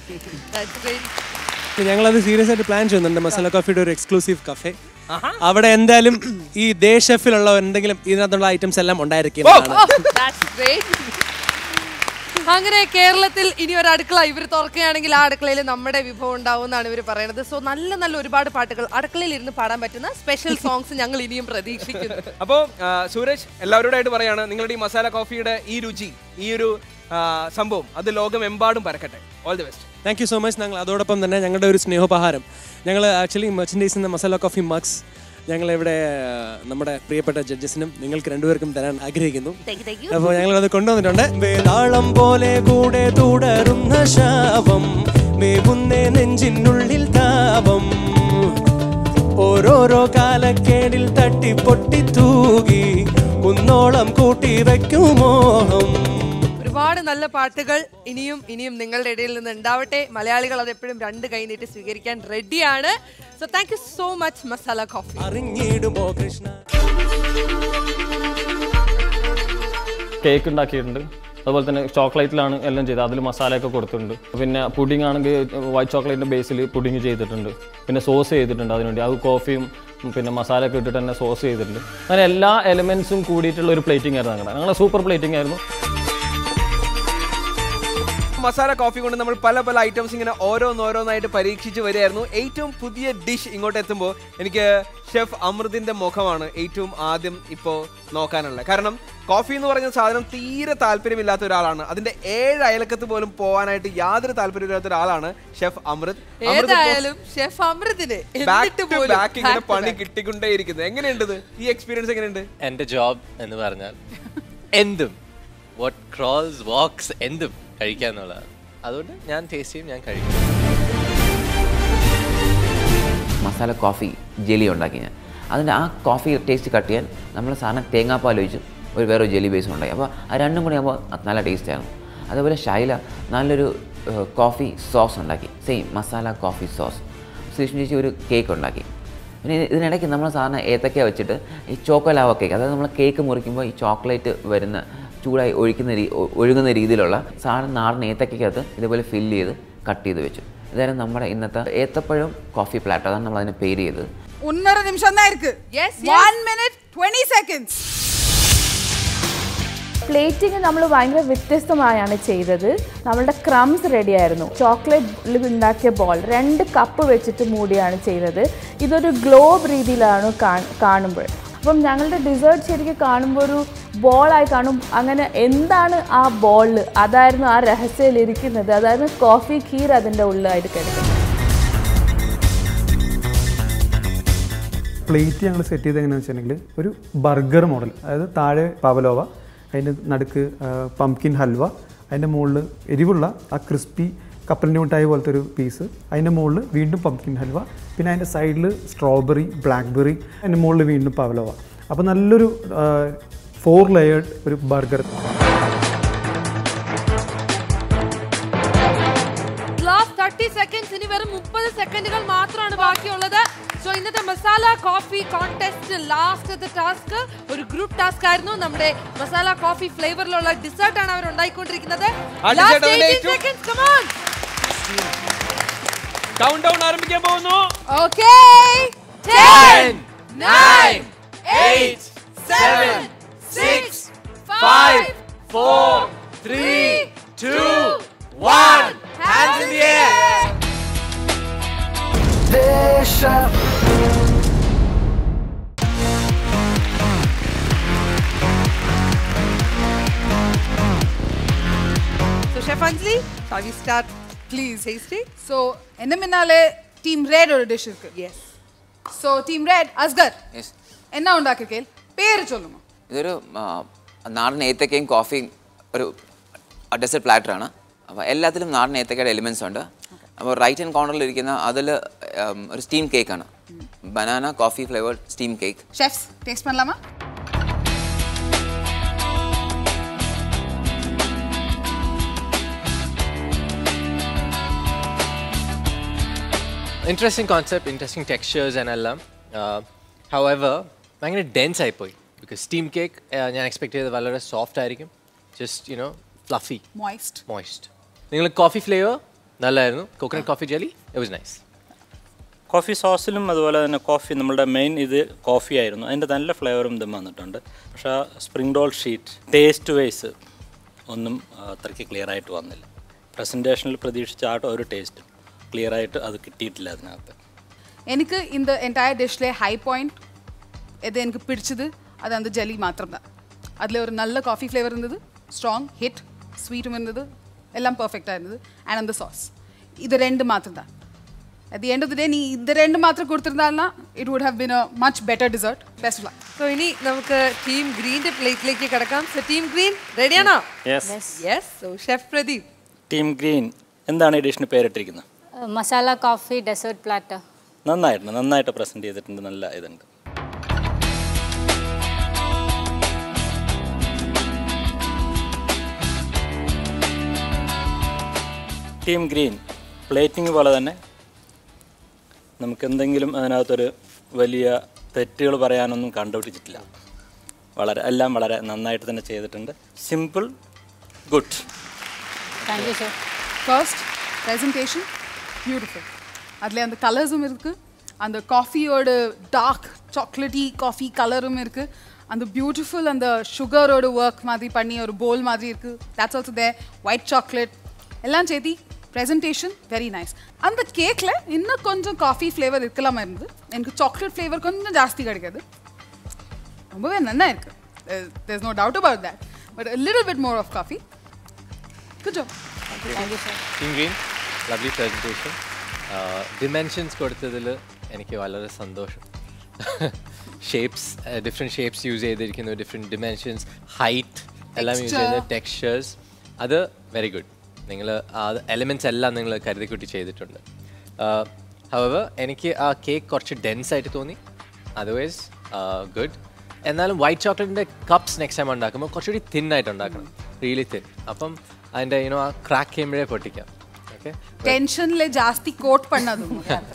ഇപ്പൊ ഞങ്ങളത് സീരിയസ് ആയിട്ട് പ്ലാൻ ചെയ്യുന്നുണ്ട് മസാല കോഫിയുടെ ഒരു എക്സ്ക്ലൂസീവ് കഫേ അവിടെ എന്തായാലും ഈ ദേ ഷെഫിലുള്ള എന്തെങ്കിലും ഇതിനകത്തുള്ള ഐറ്റംസ് എല്ലാം ഉണ്ടായിരിക്കുന്നതാണ് That's great. അങ്ങനെ കേരളത്തിൽ ഇനി ഒരു അടുക്കള ഇവർ തുറക്കുകയാണെങ്കിൽ ആ അടുക്കളയിൽ നമ്മുടെ വിഭവം ഉണ്ടാവും എന്നാണ് ഇവർ പറയുന്നത് സോ നല്ല നല്ല ഒരുപാട് പാട്ടുകൾ അടുക്കളയിൽ ഇരുന്ന് പാടാൻ പറ്റുന്ന സ്പെഷ്യൽ സോങ്സ് ഞങ്ങൾ ഇനിയും പ്രതീക്ഷിക്കുന്നു അപ്പോൾ സുരേഷ് എല്ലാവരോടായിട്ട് പറയാണ് നിങ്ങളുടെ ഈ മസാല കോഫിയുടെ ഈ രുചി ഈ ഒരു ആ, സംഭവം അത് ലോകമെമ്പാടും പരക്കട്ടെ all the best thank you so much ഞങ്ങൾ അതോടൊപ്പം തന്നെ ഞങ്ങളുടെ ഒരു സ്നേഹോപഹാരം ഞങ്ങൾ ആക്ച്വലി മെർച്ചൻഡൈസ് എന്ന മസാല കോഫി മഗ്സ് ഞങ്ങളിവിടെ ആ, നമ്മുടെ പ്രിയപ്പെട്ട ജഡ്ജസിനും നിങ്ങൾക്ക് രണ്ടുപേർക്കും തരാൻ ആഗ്രഹിക്കുന്നു അപ്പോൾ ഞങ്ങൾ അത് കൊണ്ടുവന്നിട്ടുണ്ട് വേതാളം പോലെ കൂടെ തുടരുന്ന ശാപം വേകുന്നേ നെഞ്ചിനുള്ളിൽ താപം ഓരോരോ കാലക്കേടിൽ തട്ടി പൊട്ടി തൂകി കുന്നോളം കൂട്ടി വയ്ക്കും മോഹം ഒരുപാട് നല്ല പാട്ടുകൾ ഇനിയും ഇനിയും നിങ്ങളുടെ ഇടയിൽ നിന്ന് ഉണ്ടാവട്ടെ മലയാളികൾ അത് എപ്പോഴും രണ്ട് കൈ നീട്ടി സ്വീകരിക്കാൻ റെഡിയാണ് so thank you so much masala coffee അറിഞ്ഞിടുമോ കൃഷ്ണ കേക്ക് ഉണ്ടാക്കിയിട്ടുണ്ട് അതുപോലെ തന്നെ ചോക്ലേറ്റിലാണ് എല്ലാം ചെയ്തത് അതിൽ മസാലയൊക്കെ കൊടുത്തിട്ടുണ്ട് പിന്നെ പുഡിംഗ് ആണെങ്കിൽ വൈറ്റ് ചോക്ലേറ്റിൻ്റെ ബേസിൽ പുഡിംഗ് ചെയ്തിട്ടുണ്ട് പിന്നെ സോസ് ചെയ്തിട്ടുണ്ട് അതിനുവേണ്ടി അത് കോഫിയും പിന്നെ മസാലയൊക്കെ ഇട്ടിട്ട് തന്നെ സോസ് ചെയ്തിട്ടുണ്ട് അങ്ങനെ എല്ലാ എലമെൻസും കൂടിയിട്ടുള്ള ഒരു പ്ലേറ്റിംഗ് ആയിരുന്നു ഞങ്ങളുടെ ഞങ്ങളുടെ സൂപ്പർ പ്ലേറ്റിംഗ് ആയിരുന്നു മസാല കോഫി കൊണ്ട് നമ്മൾ പല പല ഐറ്റംസ് ഇങ്ങനെ ഓരോന്നോരോന്നായിട്ട് പരീക്ഷിച്ച് വരികയായിരുന്നു ഏറ്റവും പുതിയ ഡിഷ് ഇങ്ങോട്ട് എത്തുമ്പോൾ എനിക്ക് ഷെഫ് അമൃതിന്റെ മുഖമാണ് ഏറ്റവും ആദ്യം ഇപ്പോൾ നോക്കാനുള്ളത് കാരണം കോഫി എന്ന് പറഞ്ഞ സാധനം തീരെ താല്പര്യമില്ലാത്ത ഒരാളാണ് അതിന്റെ ഏഴ് അയലക്കത്ത് പോലും പോകാനായിട്ട് യാതൊരു താല്പര്യമില്ലാത്ത ഒരാളാണ് ഷെഫ് അമൃത് അമൃത് ഇപ്പോ ഏതായാലും ഷെഫ് അമൃതിന് back എന്നിട്ട് to പോലും back ഇങ്ങനെ back to പണി back. കിട്ടിക്കൊണ്ടേയിരിക്കുന്നത് എങ്ങനെയുണ്ട് ഇത്? ഈ എക്സ്പീരിയൻസ് എങ്ങനെയുണ്ട് എൻ്റെ ജോബ് എന്ന് പറഞ്ഞാൽ എന്തും വാട്ട് ക്രോൾസ് വാക്സ് എന്തും കഴിക്കുക എന്നുള്ളതാണ് അതുകൊണ്ട് ഞാൻ ടേസ്റ്റ് ചെയ്യും ഞാൻ കഴിക്കും മസാല കോഫി ജെലി ഉണ്ടാക്കി ഞാൻ അതിൻ്റെ ആ കോഫി ടേസ്റ്റ് കട്ട് ചെയ്യാൻ നമ്മൾ സാധനം തേങ്ങാപ്പാൽ ഒഴിച്ച് ഒരു വേറെ ജെലി ബേസ് ഉണ്ടായി അപ്പോൾ ആ രണ്ടും കൂടി ആകുമ്പോൾ അത് നല്ല ടേസ്റ്റായിരുന്നു അതേപോലെ ഷൈല നല്ലൊരു ഏഹ്, കോഫി സോസ് ഉണ്ടാക്കി same masala coffee sauce Sushmi ചേച്ചി ഒരു കേക്ക് ഉണ്ടാക്കി പിന്നെ ഇത് ഇതിനിടയ്ക്ക് നമ്മൾ സാധാരണ ഏത്തക്ക വെച്ചിട്ട് ഈ ചോക്കോലാവ കേക്ക് അതായത് നമ്മൾ കേക്ക് മുറിക്കുമ്പോൾ ഈ ചോക്ലേറ്റ് വരുന്ന ചൂടായി ഒഴിക്കുന്ന രീ ഒ- ഒഴുകുന്ന രീതിയിലുള്ള സാധനം നാടൻ ഏത്തക്കകത്ത് ഇതേപോലെ ഫില്ല് ചെയ്ത് കട്ട് ചെയ്ത് വെച്ചു ഇതായിരുന്നു നമ്മുടെ ഇന്നത്തെ ഏത്തപ്പഴം കോഫി പ്ലാറ്റർ അതാണ് നമ്മൾ അതിനെ പേര് ചെയ്തത് ഒന്നര നിമിഷം தான் இருக்கு one minute 20 seconds പ്ലേറ്റിംഗ് നമ്മൾ ഭയങ്കര വ്യത്യസ്തമായാണ് ചെയ്തത് നമ്മളുടെ ക്രംസ് റെഡി ആയിരുന്നു ചോക്ലേറ്റ് ഉണ്ടാക്കിയ ബോൾ രണ്ട് കപ്പ് വെച്ചിട്ട് മൂടിയാണ് ചെയ്തത് ഇതൊരു ഗ്ലോബ് രീതിയിലാണ് കാ- കാണുമ്പോൾ അപ്പം ഞങ്ങളുടെ ഡിസേർട്ട് ശരിക്കും കാണുമ്പോൾ ഒരു ബോളായി കാണും അങ്ങനെ എന്താണ് ആ ബോളിൽ അതായിരുന്നു ആ രഹസ്യത്തിൽ ഇരിക്കുന്നത് അതായിരുന്നു കോഫി ഖീർ അതിൻ്റെ ഉള്ളിലായിട്ട് കിടക്കുന്നത് പ്ലേറ്റ് ഞങ്ങൾ സെറ്റ് ചെയ്ത് എങ്ങനെയാണെന്ന് വെച്ചിട്ടുണ്ടെങ്കിൽ ഒരു ബർഗർ മോഡൽ അതായത് താഴെ പവലോവ അതിൻ്റെ നടുക്ക് പംകിൻ ഹൽവ അതിൻ്റെ മുകളിൽ എരിവുള്ള ആ ക്രിസ്പി കപ്പലിൻ്റെ മിഠായി പോലത്തെ ഒരു പീസ് അതിൻ്റെ മുകളിൽ വീണ്ടും പംകിൻ ഹൽവ പിന്നെ അതിൻ്റെ സൈഡിൽ സ്ട്രോബെറി ബ്ലാക്ക്ബെറി അതിൻ്റെ മുകളിൽ വീണ്ടും പവലോവ അപ്പോൾ നല്ലൊരു ഫോർ ലെയേർഡ് ഒരു ബർഗർ ലാസ്റ്റ് തേർട്ടി സെക്കൻഡ്സ് ഇനി വെറും മുപ്പത് സെക്കൻഡുകൾ മാത്രമാണ് ബാക്കിയുള്ളത് സോ ഇന്നത്തെ മസാല കോഫി കോൺടെസ്റ്റ് ലാസ്റ്റത്തെ ടാസ്ക് ഒരു ഗ്രൂപ്പ് ടാസ്ക് ആയിരുന്നു നമ്മുടെ മസാല കോഫി ഫ്ലേവറിലുള്ള ഡിസേർട്ട് ആണ് അവർ ഉണ്ടായിക്കൊണ്ടിരിക്കുന്നത് ആ dessert അതിന്റെ ഏറ്റവും- seconds come on count down ആരംഭിക്കാൻ പോകുന്നു okay 10 9 8 7 6 5 4 3 2 1 Hands in the air Desha So Chef Anjali, shall we start please tasting? So, என்ன முன்னாலே டீம் ரெட் ஒரு டிஷ் இருக்கு Yes. So, team red Askar Yes. என்ன ഉണ്ടാക്കിஇருக்கேன் പേര് சொல்லுங்க ഇതൊരു ആ, നാടൻ ഏത്തക്കയും കോഫിയും ഒരു ഡെസേർട്ട് പ്ലാറ്ററാണ് അപ്പോൾ എല്ലാത്തിലും നാടൻ ഏത്തക്കയുടെ എലിമെൻസ് ഉണ്ട് അപ്പോൾ റൈറ്റ് ഹാൻഡ് കോർണറിൽ ഇരിക്കുന്ന അതിൽ ഒരു സ്റ്റീം കേക്കാണ് banana coffee flavoured steam cake chefs taste பண்ணலாமா ഇൻട്രസ്റ്റിംഗ് കോൺസെപ്റ്റ് ഇൻട്രസ്റ്റിംഗ് ടെക്സ്ചേഴ്സ് എന്നെല്ലാം ഹവെവർ ഭയങ്കര ഡെൻസ് ആയിപ്പോയി ബിക്കോസ് സ്റ്റീം കേക്ക് ഞാൻ എക്സ്പെക്ട് ചെയ്തത് വളരെ സോഫ്റ്റ് ആയിരിക്കും just you know fluffy moist moist നിങ്ങൾ കോഫി ഫ്ലേവർ നല്ലായിരുന്നു coconut coffee jelly it was nice coffee സോസിലും അതുപോലെ തന്നെ കോഫി നമ്മളുടെ മെയിൻ ഇത് കോഫി ആയിരുന്നു അതിൻ്റെ നല്ല ഫ്ലേവറും ഇതും വന്നിട്ടുണ്ട് പക്ഷേ spring roll sheet taste wise ഒന്നും ആ, അത്രയ്ക്ക് ക്ലിയർ ആയിട്ട് വന്നില്ല പ്രസൻറ്റേഷനിൽ പ്രതീക്ഷിച്ച ആ ഒരു ടേസ്റ്റ് ക്ലിയർ ആയിട്ട് അത് കിട്ടിയിട്ടില്ല അതിനകത്ത് எனக்கு இந்த என்டையர் டிஷ்ல ஹை பாயிண்ட் எது எனக்கு பிடிச்சது அது அந்த ஜெல்லி மாத்திரம் தான் அதில் ஒரு நல்ல காஃபி ஃப்ளேவர் இருந்தது ஸ்ட்ராங் ஹிட் സ്വീറ്റും ഇരുന്നത് എല്ലാം പെർഫെക്റ്റ് ആയിരുന്നത് ആൻഡ് அந்த சாஸ் இது ரெண்டு மாத்திரம் தான் at the end of the day നീ ഇത് രണ്ട് മാത്രം കൊടുത്തിരുന്നാ it would have been a much better dessert best luck so ഇനി നമുക്ക് ടീം ഗ്രീന്റെ പ്ലേറ്റിലേക്ക് കിടക്കാം സോ ടീം ഗ്രീൻ റെഡിയാണോ Yes. Yes so chef Pradeep team green എന്താണ് ഈ ഡിഷിന് പേരിട്ടിരിക്കുന്നത് മസാല കോഫി ഡെസേർട്ട് പ്ലാറ്റർ നന്നായിട്ടുണ്ട് നന്നായിട്ട് പ്രസൻറ്റ് ചെയ്തിട്ടുണ്ട് നല്ല ഇതുണ്ട് ടീം ഗ്രീൻ പ്ലേറ്റിംഗ് പോലെ തന്നെ നമുക്ക് എന്തെങ്കിലും അതിനകത്തൊരു വലിയ തെറ്റുകൾ പറയാനൊന്നും കണ്ടുപിടിച്ചിട്ടില്ല വളരെ എല്ലാം വളരെ നന്നായിട്ട് തന്നെ ചെയ്തിട്ടുണ്ട് simple good thank you chef first presentation beautiful அதில் அந்த கலர்ஸும் இருக்குது அந்த காஃபியோட டார்க் சாக்லேட்டி காஃபி கலரும் இருக்குது அந்த பியூட்டிஃபுல் அந்த சுகரோட ஒர்க் மாதிரி பண்ணி ஒரு போல் மாதிரி இருக்குது that's also the white chocolate எல்லாம் சேர்த்தி ப்ரெசன்டேஷன் வெரி நைஸ் அந்த கேக்கில் இன்னும் கொஞ்சம் காஃபி ஃப்ளேவர் இருக்கலாமா இருந்தது எனக்கு சாக்லேட் ஃப்ளேவர் கொஞ்சம் ஜாஸ்தி கிடைக்காது ரொம்பவே நல்லா இருக்குது there is no doubt about that but little bit more of coffee good job thank you chef team green lovely presentation dimensions കൊടുത്തതിൽ എനിക്ക് വളരെ സന്തോഷം ഷേപ്സ് ഡിഫറെൻറ്റ് ഷേപ്സ് യൂസ് ചെയ്തിരിക്കുന്നു ഡിഫറെൻറ്റ് ഡിമെൻഷൻസ് ഹൈറ്റ് എല്ലാം യൂസ് ചെയ്ത് Texture. ടെക്സ്ചേഴ്സ് അത് വെരി ഗുഡ് നിങ്ങൾ ആ എലിമെൻറ്റ്സ് എല്ലാം നിങ്ങൾ കരുതിക്കുട്ടി ചെയ്തിട്ടുണ്ട് ഹവർ എനിക്ക് ആ കേക്ക് കുറച്ച് ഡെൻസ് ആയിട്ട് തോന്നി അതർവൈസ് ഗുഡ് എന്നാലും വൈറ്റ് ചോക്ലേറ്റിൻ്റെ കപ്സ് നെക്സ്റ്റ് ടൈം ഉണ്ടാക്കുമ്പോൾ കുറച്ചുകൂടി തിൻ ആയിട്ട് ഉണ്ടാക്കണം റിയലി തിൻ അപ്പം അതിൻ്റെ യുനോ ആ ക്രാക്ക് ചെയ്യുമ്പോഴേ പൊട്ടിക്കാം ഓക്കെ ടെൻഷനിലെ ജാസ്തി കോട്ട് പണ്ണതും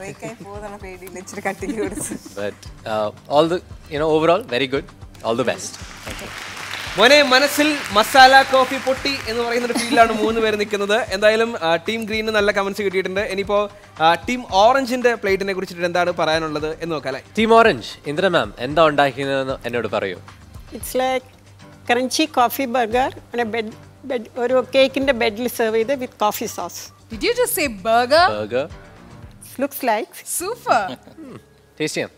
but all the you know overall very good all the best okay മോനെ മനസ്സിൽ മസാല കോഫി പൊട്ടി എന്ന് പറയുന്ന ഒരു ഫീൽഡിലാണ് മൂന്ന് പേര് നിൽക്കുന്നത് എന്തായാലും ആ, ടീം ഗ്രീന് നല്ല കമന്റ്സ് കിട്ടിയിട്ടുണ്ട് ഇനിയിപ്പോ ആ, ടീം ഓറഞ്ചിന്റെ പ്ലേറ്റിനെ കുറിച്ചിട്ട് എന്താണ് പറയാനുള്ളത് എന്ന് നോക്കാം അല്ലേ ടീം ഓറഞ്ച് ഇന്ദ്ര മാം എന്താ ഉണ്ടാക്കിയതെന്ന് എന്നോട് പറയൂ it's like crunchy coffee burger bed bed ഒരു കേക്കിൻ്റെ ബെഡിൽ സെർവ് ചെയ്ത് with coffee sauce Did you just say burger? Burger looks like Super. Taste ചെയ്യാം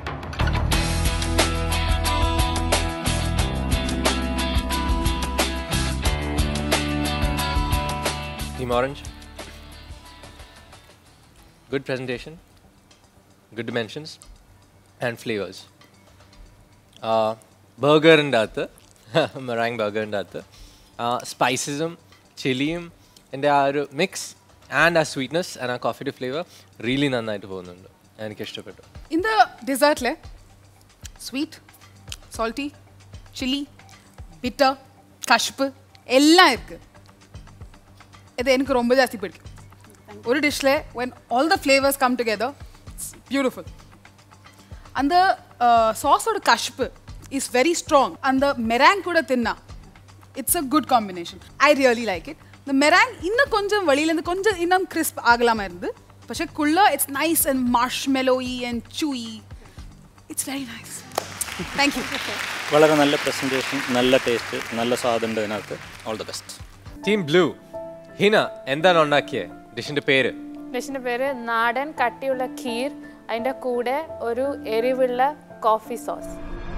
team orange good presentation good dimensions and flavours ബർഗറിൻ്റെ അകത്ത് മെറാങ് ബർഗറിൻ്റെ അകത്ത് സ്പൈസസും ചില്ലിയും എൻ്റെ ആ ഒരു മിക്സ് ആൻഡ് ആ സ്വീറ്റ്നെസ് ആൻഡ് ആ കോഫിയുടെ ഫ്ലേവർ റിയലി നന്നായിട്ട് പോകുന്നുണ്ട് എനിക്ക് ഇഷ്ടപ്പെട്ടു இந்த டெசர்ட்ல ஸ்வீட் சால்ட்டி சில்லி பிட்டர் கஷ்பு எல்லாம் இருக்கு இது எனக்கு ரொம்ப ஜாஸ்தி பிடிக்கும் ஒரு டிஷ்ல when all the flavors come together it's beautiful அந்த சாஸோட கஷ்பு இஸ் வெரி ஸ்ட்ராங் அந்த மெராங் கூட தின்னா it's a good combination I really like it இந்த மெராங் இன்னும் கொஞ்சம் வெளியிலேருந்து கொஞ்சம் இன்னும் கிறிஸ்ப் ஆகலாமா இருந்து പക്ഷെ കുള്ള it's nice and marshmallowy and chewy it's very nice thank you വളരെ നല്ല പ്രസൻറ്റേഷൻ നല്ല ടേസ്റ്റ് നല്ല സ്വാദുണ്ട് ഇതിനകത്ത് all the best team blue Hina എന്താണ് ഉണ്ടാക്കിയത് ഡിഷിന്റെ പേര് ഡിഷിൻ്റെ പേര് നാടൻ കട്ടിയുള്ള ഖീർ അതിൻ്റെ കൂടെ ഒരു എരിവുള്ള കോഫി സോസ്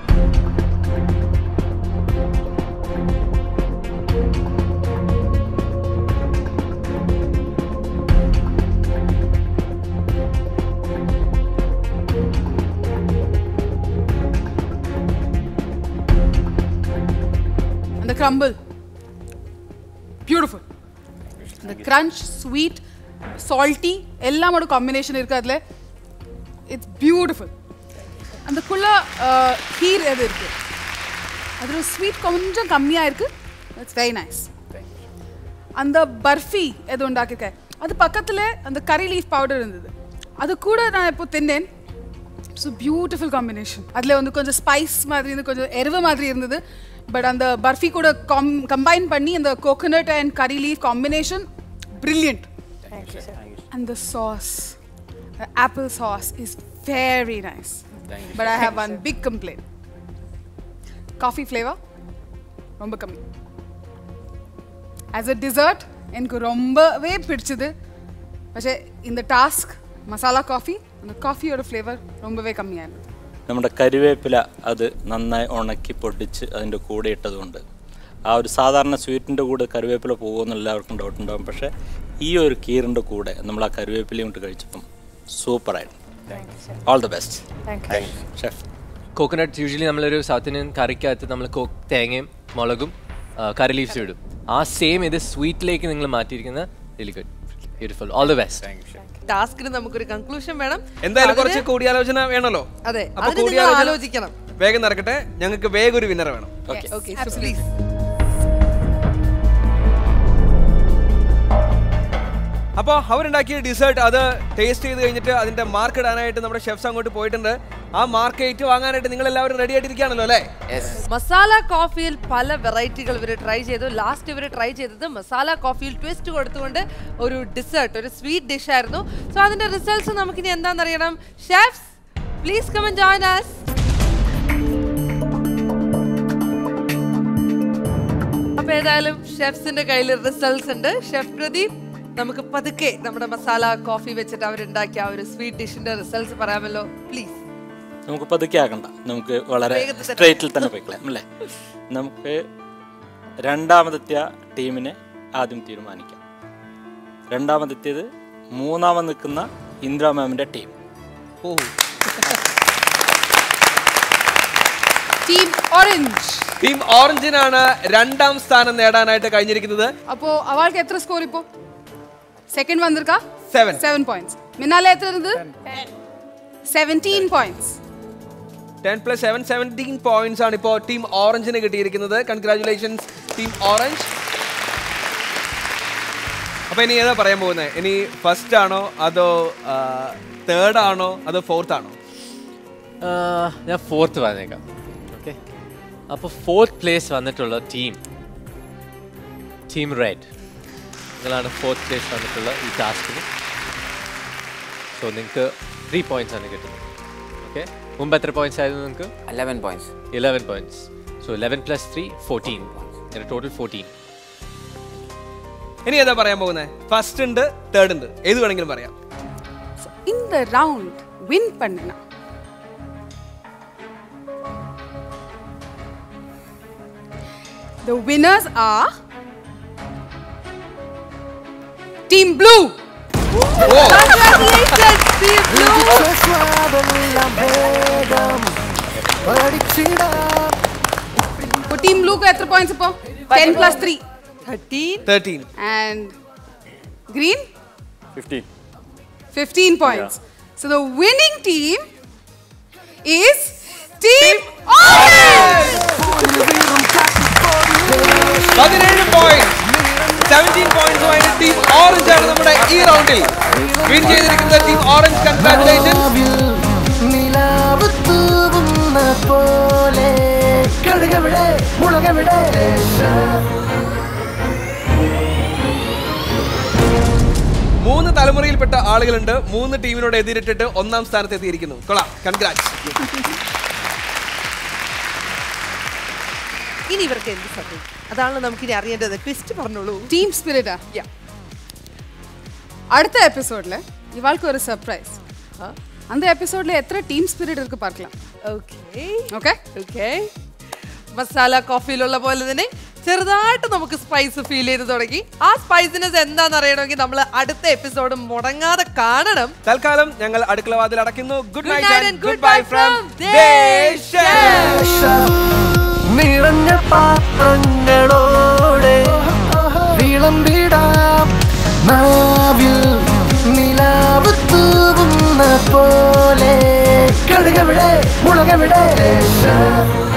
அந்த crumble பியூட்டிஃபுல் அந்த crunch ஸ்வீட் சால்ட்டி எல்லாமோட காம்பினேஷன் இருக்கு அதில் இட்ஸ் பியூட்டிஃபுல் அந்தக்குள்ள ஹீர் எது இருக்கு அதில் ஸ்வீட் கொஞ்சம் கம்மியாக இருக்கு இட்ஸ் வெரி நைஸ் அந்த பர்ஃபி எது உண்டாக்கியிருக்கேன் அது பக்கத்தில் அந்த கறி லீஃப் பவுடர் இருந்தது அது கூட நான் இப்போ தின்னேன் ஸோ பியூட்டிஃபுல் காம்பினேஷன் அதில் வந்து கொஞ்சம் ஸ்பைஸ் மாதிரி இருந்து கொஞ்சம் எருவு மாதிரி இருந்தது பட் அந்த பர்ஃபி கூட கம் கம்பைன் பண்ணி அந்த coconut and curry leaf combination brilliant and the sauce apple sauce is very nice but I have one big complaint coffee flavour ரொம்ப கம்மி ஆஸ் அ டிசர்ட் எனக்கு ரொம்பவே பிடிச்சது പക്ഷേ இந்த டாஸ்க் மசாலா காஃபி அந்த காஃபியோட ஃப்ளேவர் ரொம்பவே கம்மியாக இருந்தது നമ്മുടെ കരിവേപ്പില അത് നന്നായി ഉണക്കി പൊടിച്ച് അതിൻ്റെ കൂടെ ഇട്ടതുകൊണ്ട് ആ ഒരു സാധാരണ സ്വീറ്റിൻ്റെ കൂടെ കറിവേപ്പില പോകുമെന്ന് എല്ലാവർക്കും ഡൗട്ട് ഉണ്ടാവും പക്ഷേ ഈ ഒരു കീറിൻ്റെ കൂടെ നമ്മൾ ആ കറിവേപ്പിലയും കൊണ്ട് കഴിച്ചപ്പം സൂപ്പറായിരുന്നു all the best chef coconut usually നമ്മളൊരു സൗത്ത് ഇന്ത്യൻ കറിക്കകത്ത് നമ്മൾ കോ തേങ്ങയും മുളകും കറി ലീവ്സും ഇടും ആ സെയിം ഇത് സ്വീറ്റിലേക്ക് നിങ്ങൾ മാറ്റിയിരിക്കുന്ന very good beautiful all the best ടാസ്കിന് നമുക്കൊരു കൺക്ലൂഷൻ വേണം എന്തായാലും അതിന് കുറച്ച് കൂടിയാലോചന വേണമല്ലോ അതെ അപ്പൊ അതിന് നിങ്ങൾ കൂടിയാലോചന ആലോചിക്കണം വേഗം നടക്കട്ടെ ഞങ്ങൾക്ക് വേഗം ഒരു വിന്നർ വേണം ഓക്കെ പ്ലീസ് അപ്പോൾ അവരുണ്ടാക്കിയ ഡിസേർട്ട് അത് ടേസ്റ്റ് ചെയ്ത് കഴിഞ്ഞിട്ട് അതിന്റെ മാർക്ക് ഇടാനായിട്ട് നമ്മുടെ ഷെഫ്സ് അങ്ങോട്ട് പോയിട്ടുണ്ട് ആ മാർക്ക് ഏറ്റു വാങ്ങാനായിട്ട് നിങ്ങൾ എല്ലാവരും റെഡി ആയിട്ടിരിക്കുകയാണല്ലോ അല്ലേ മസാല കോഫിയിൽ പല വെറൈറ്റികൾ ഇവർ ട്രൈ ചെയ്തു ലാസ്റ്റ് ഇവർ ട്രൈ ചെയ്തത് മസാല കോഫിയിൽ ട്വിസ്റ്റ് കൊടുത്തുകൊണ്ട് ഒരു ഡിസേർട്ട് ഒരു സ്വീറ്റ് ഡിഷ് ആയിരുന്നു സോ അതിന്റെ റിസൾട്ട്സ് നമുക്കിനി എന്താണെന്നറിയണം chefs please come and join us അപ്പൊ ഏതായാലും ഷെഫ്സിന്റെ കയ്യിൽ റിസൾട്ട്സ് ഉണ്ട് ഷെഫ് പ്രദീപ് നമുക്ക് പതുക്കെ നമ്മുടെ മസാല കോഫി വെച്ചിട്ട് അവരുണ്ടാക്കിയ ആ ഒരു സ്വീറ്റ് ഡിഷിന്റെ റിസൾട്ട്സ് പറയാമല്ലോ പ്ലീസ് നമുക്ക് പതുക്കെ ആക്കണ്ട നമുക്ക് വളരെ വേഗത്തിൽ തന്നെ. സ്ട്രേറ്റിൽ തന്നെ പോയിക്കളയാം അല്ലേ നമുക്ക് രണ്ടാമതെത്തിയ ടീമിനെ ആദ്യം തീരുമാനിക്കാം രണ്ടാമതെത്തിയത് മൂന്നാമത് നിൽക്കുന്ന ഇന്ദിര മാമിന്റെ ടീം ടീം ഓറഞ്ച് ടീം ഓറഞ്ചിനാണ് രണ്ടാം സ്ഥാനം നേടാനായിട്ട് കഴിഞ്ഞിരിക്കുന്നത് அப்போ அவளுக்கு எத்தனை ஸ்கோர் இப்போ செகண்ட் வந்திருக்கா Seven. செவன் பாயிண்ட்ஸ் மின்னால எத்தனை இருந்தது seventeen points ten plus seven seventeen points ആണ് ഇപ്പോൾ ടീം ഓറഞ്ചിന് കിട്ടിയിരിക്കുന്നത് കൺഗ്രാറ്റുലേഷൻസ് ടീം ഓറഞ്ച് അപ്പൊ ഇനി ഏതാ പറയാൻ പോകുന്നത് ഇനി ഫസ്റ്റ് ആണോ അതോ തേർഡ് ആണോ അതോ ഫോർത്ത് ആണോ ഞാൻ ഫോർത്ത് വന്നേക്കാം ഓക്കെ അപ്പോൾ ഫോർത്ത് പ്ലേസ് വന്നിട്ടുള്ള ടീം ടീം റെഡ് നിങ്ങളാണ് ഫോർത്ത് പ്ലേസ് വന്നിട്ടുള്ള ഈ ടാസ്കിന് സോ നിങ്ങൾക്ക് ത്രീ പോയിന്റ്സ് ആണ് കിട്ടുന്നത് ഓക്കെ മുമ്പ് എത്ര പോയിന്റ്സ് ആയിരുന്നു നിങ്ങൾക്ക് eleven points eleven points so eleven plus three fourteen total fourteen ഇനി ഏതാ പറയാൻ പോകുന്നത് ഫസ്റ്റ് ഉണ്ട് തേർഡ് ഉണ്ട് ഏത് വേണമെങ്കിലും പറയാം இந்த ரவுண்ட் வின் பண்ணனா The winners are Team Blue. Congratulations, Team Blue. For Team Blue को എത്ര points ഇപ്പോ 10 plus 3 13 thirteen and Green fifteen 15 points. So the winning team is Team Orange. പതിനേഴ് പോയിന്റ് സെവൻറ്റീൻ പോയിന്റ്സുമായിട്ട് ടീം ഓറഞ്ച് ആണ് നമ്മുടെ ഈ റൗണ്ടിൽ വിൻ ചെയ്തിരിക്കുന്നത് ടീം ഓറഞ്ച് കൺഗ്രാറ്റുലേഷൻസ് നിലാവ് തൂവുന്ന പോലെ കഴുകവിടെ മുളകവിടെ മൂന്ന് തലമുറയിൽപ്പെട്ട ആളുകളുണ്ട് മൂന്ന് ടീമിനോട് എതിരിട്ടിട്ട് ഒന്നാം സ്ഥാനത്ത് എത്തിയിരിക്കുന്നു കൊള്ളാം കൺഗ്രാറ്റ് ഇനി ഇവർക്ക് എന്ത് സംഭവിക്കും അതാണ് നമുക്കിനി അറിയേണ്ടത് ട്വിസ്റ്റ് പറഞ്ഞോളൂ ടീം സ്പിരിറ്റാ அடுத்த எபிசோட்ல இவாளுக்கு ஒரு சர்ப்ரைஸ் அந்த எபிசோட்ல எத்தனை டீம் ஸ்பிரிட் இருக்கு பார்க்கலாம் ഓക്കെ ഓക്കെ ഓക്കെ മസാല കോഫിയിലുള്ള പോലെ തന്നെ ചെറുതായിട്ട് നമുക്ക് സ്പൈസ് ഫീൽ ചെയ്ത് തുടങ്ങി ആ സ്പൈസിനെസ് എന്താണെന്ന് അറിയണമെങ്കിൽ നമ്മൾ അടുത്ത എപ്പിസോഡ് മുടങ്ങാതെ കാണണം തൽക്കാലം ഞങ്ങൾ അടുക്കള വാതിൽ അടയ്ക്കുന്നു good Good night night and and good bye from നിറഞ്ഞ പാത്രങ്ങളോടെ വിളമ്പിടാം നാവിൽ നിലാവ് തൂവുന്ന പോലെ കഴുകവിടെ മുളകവിടെ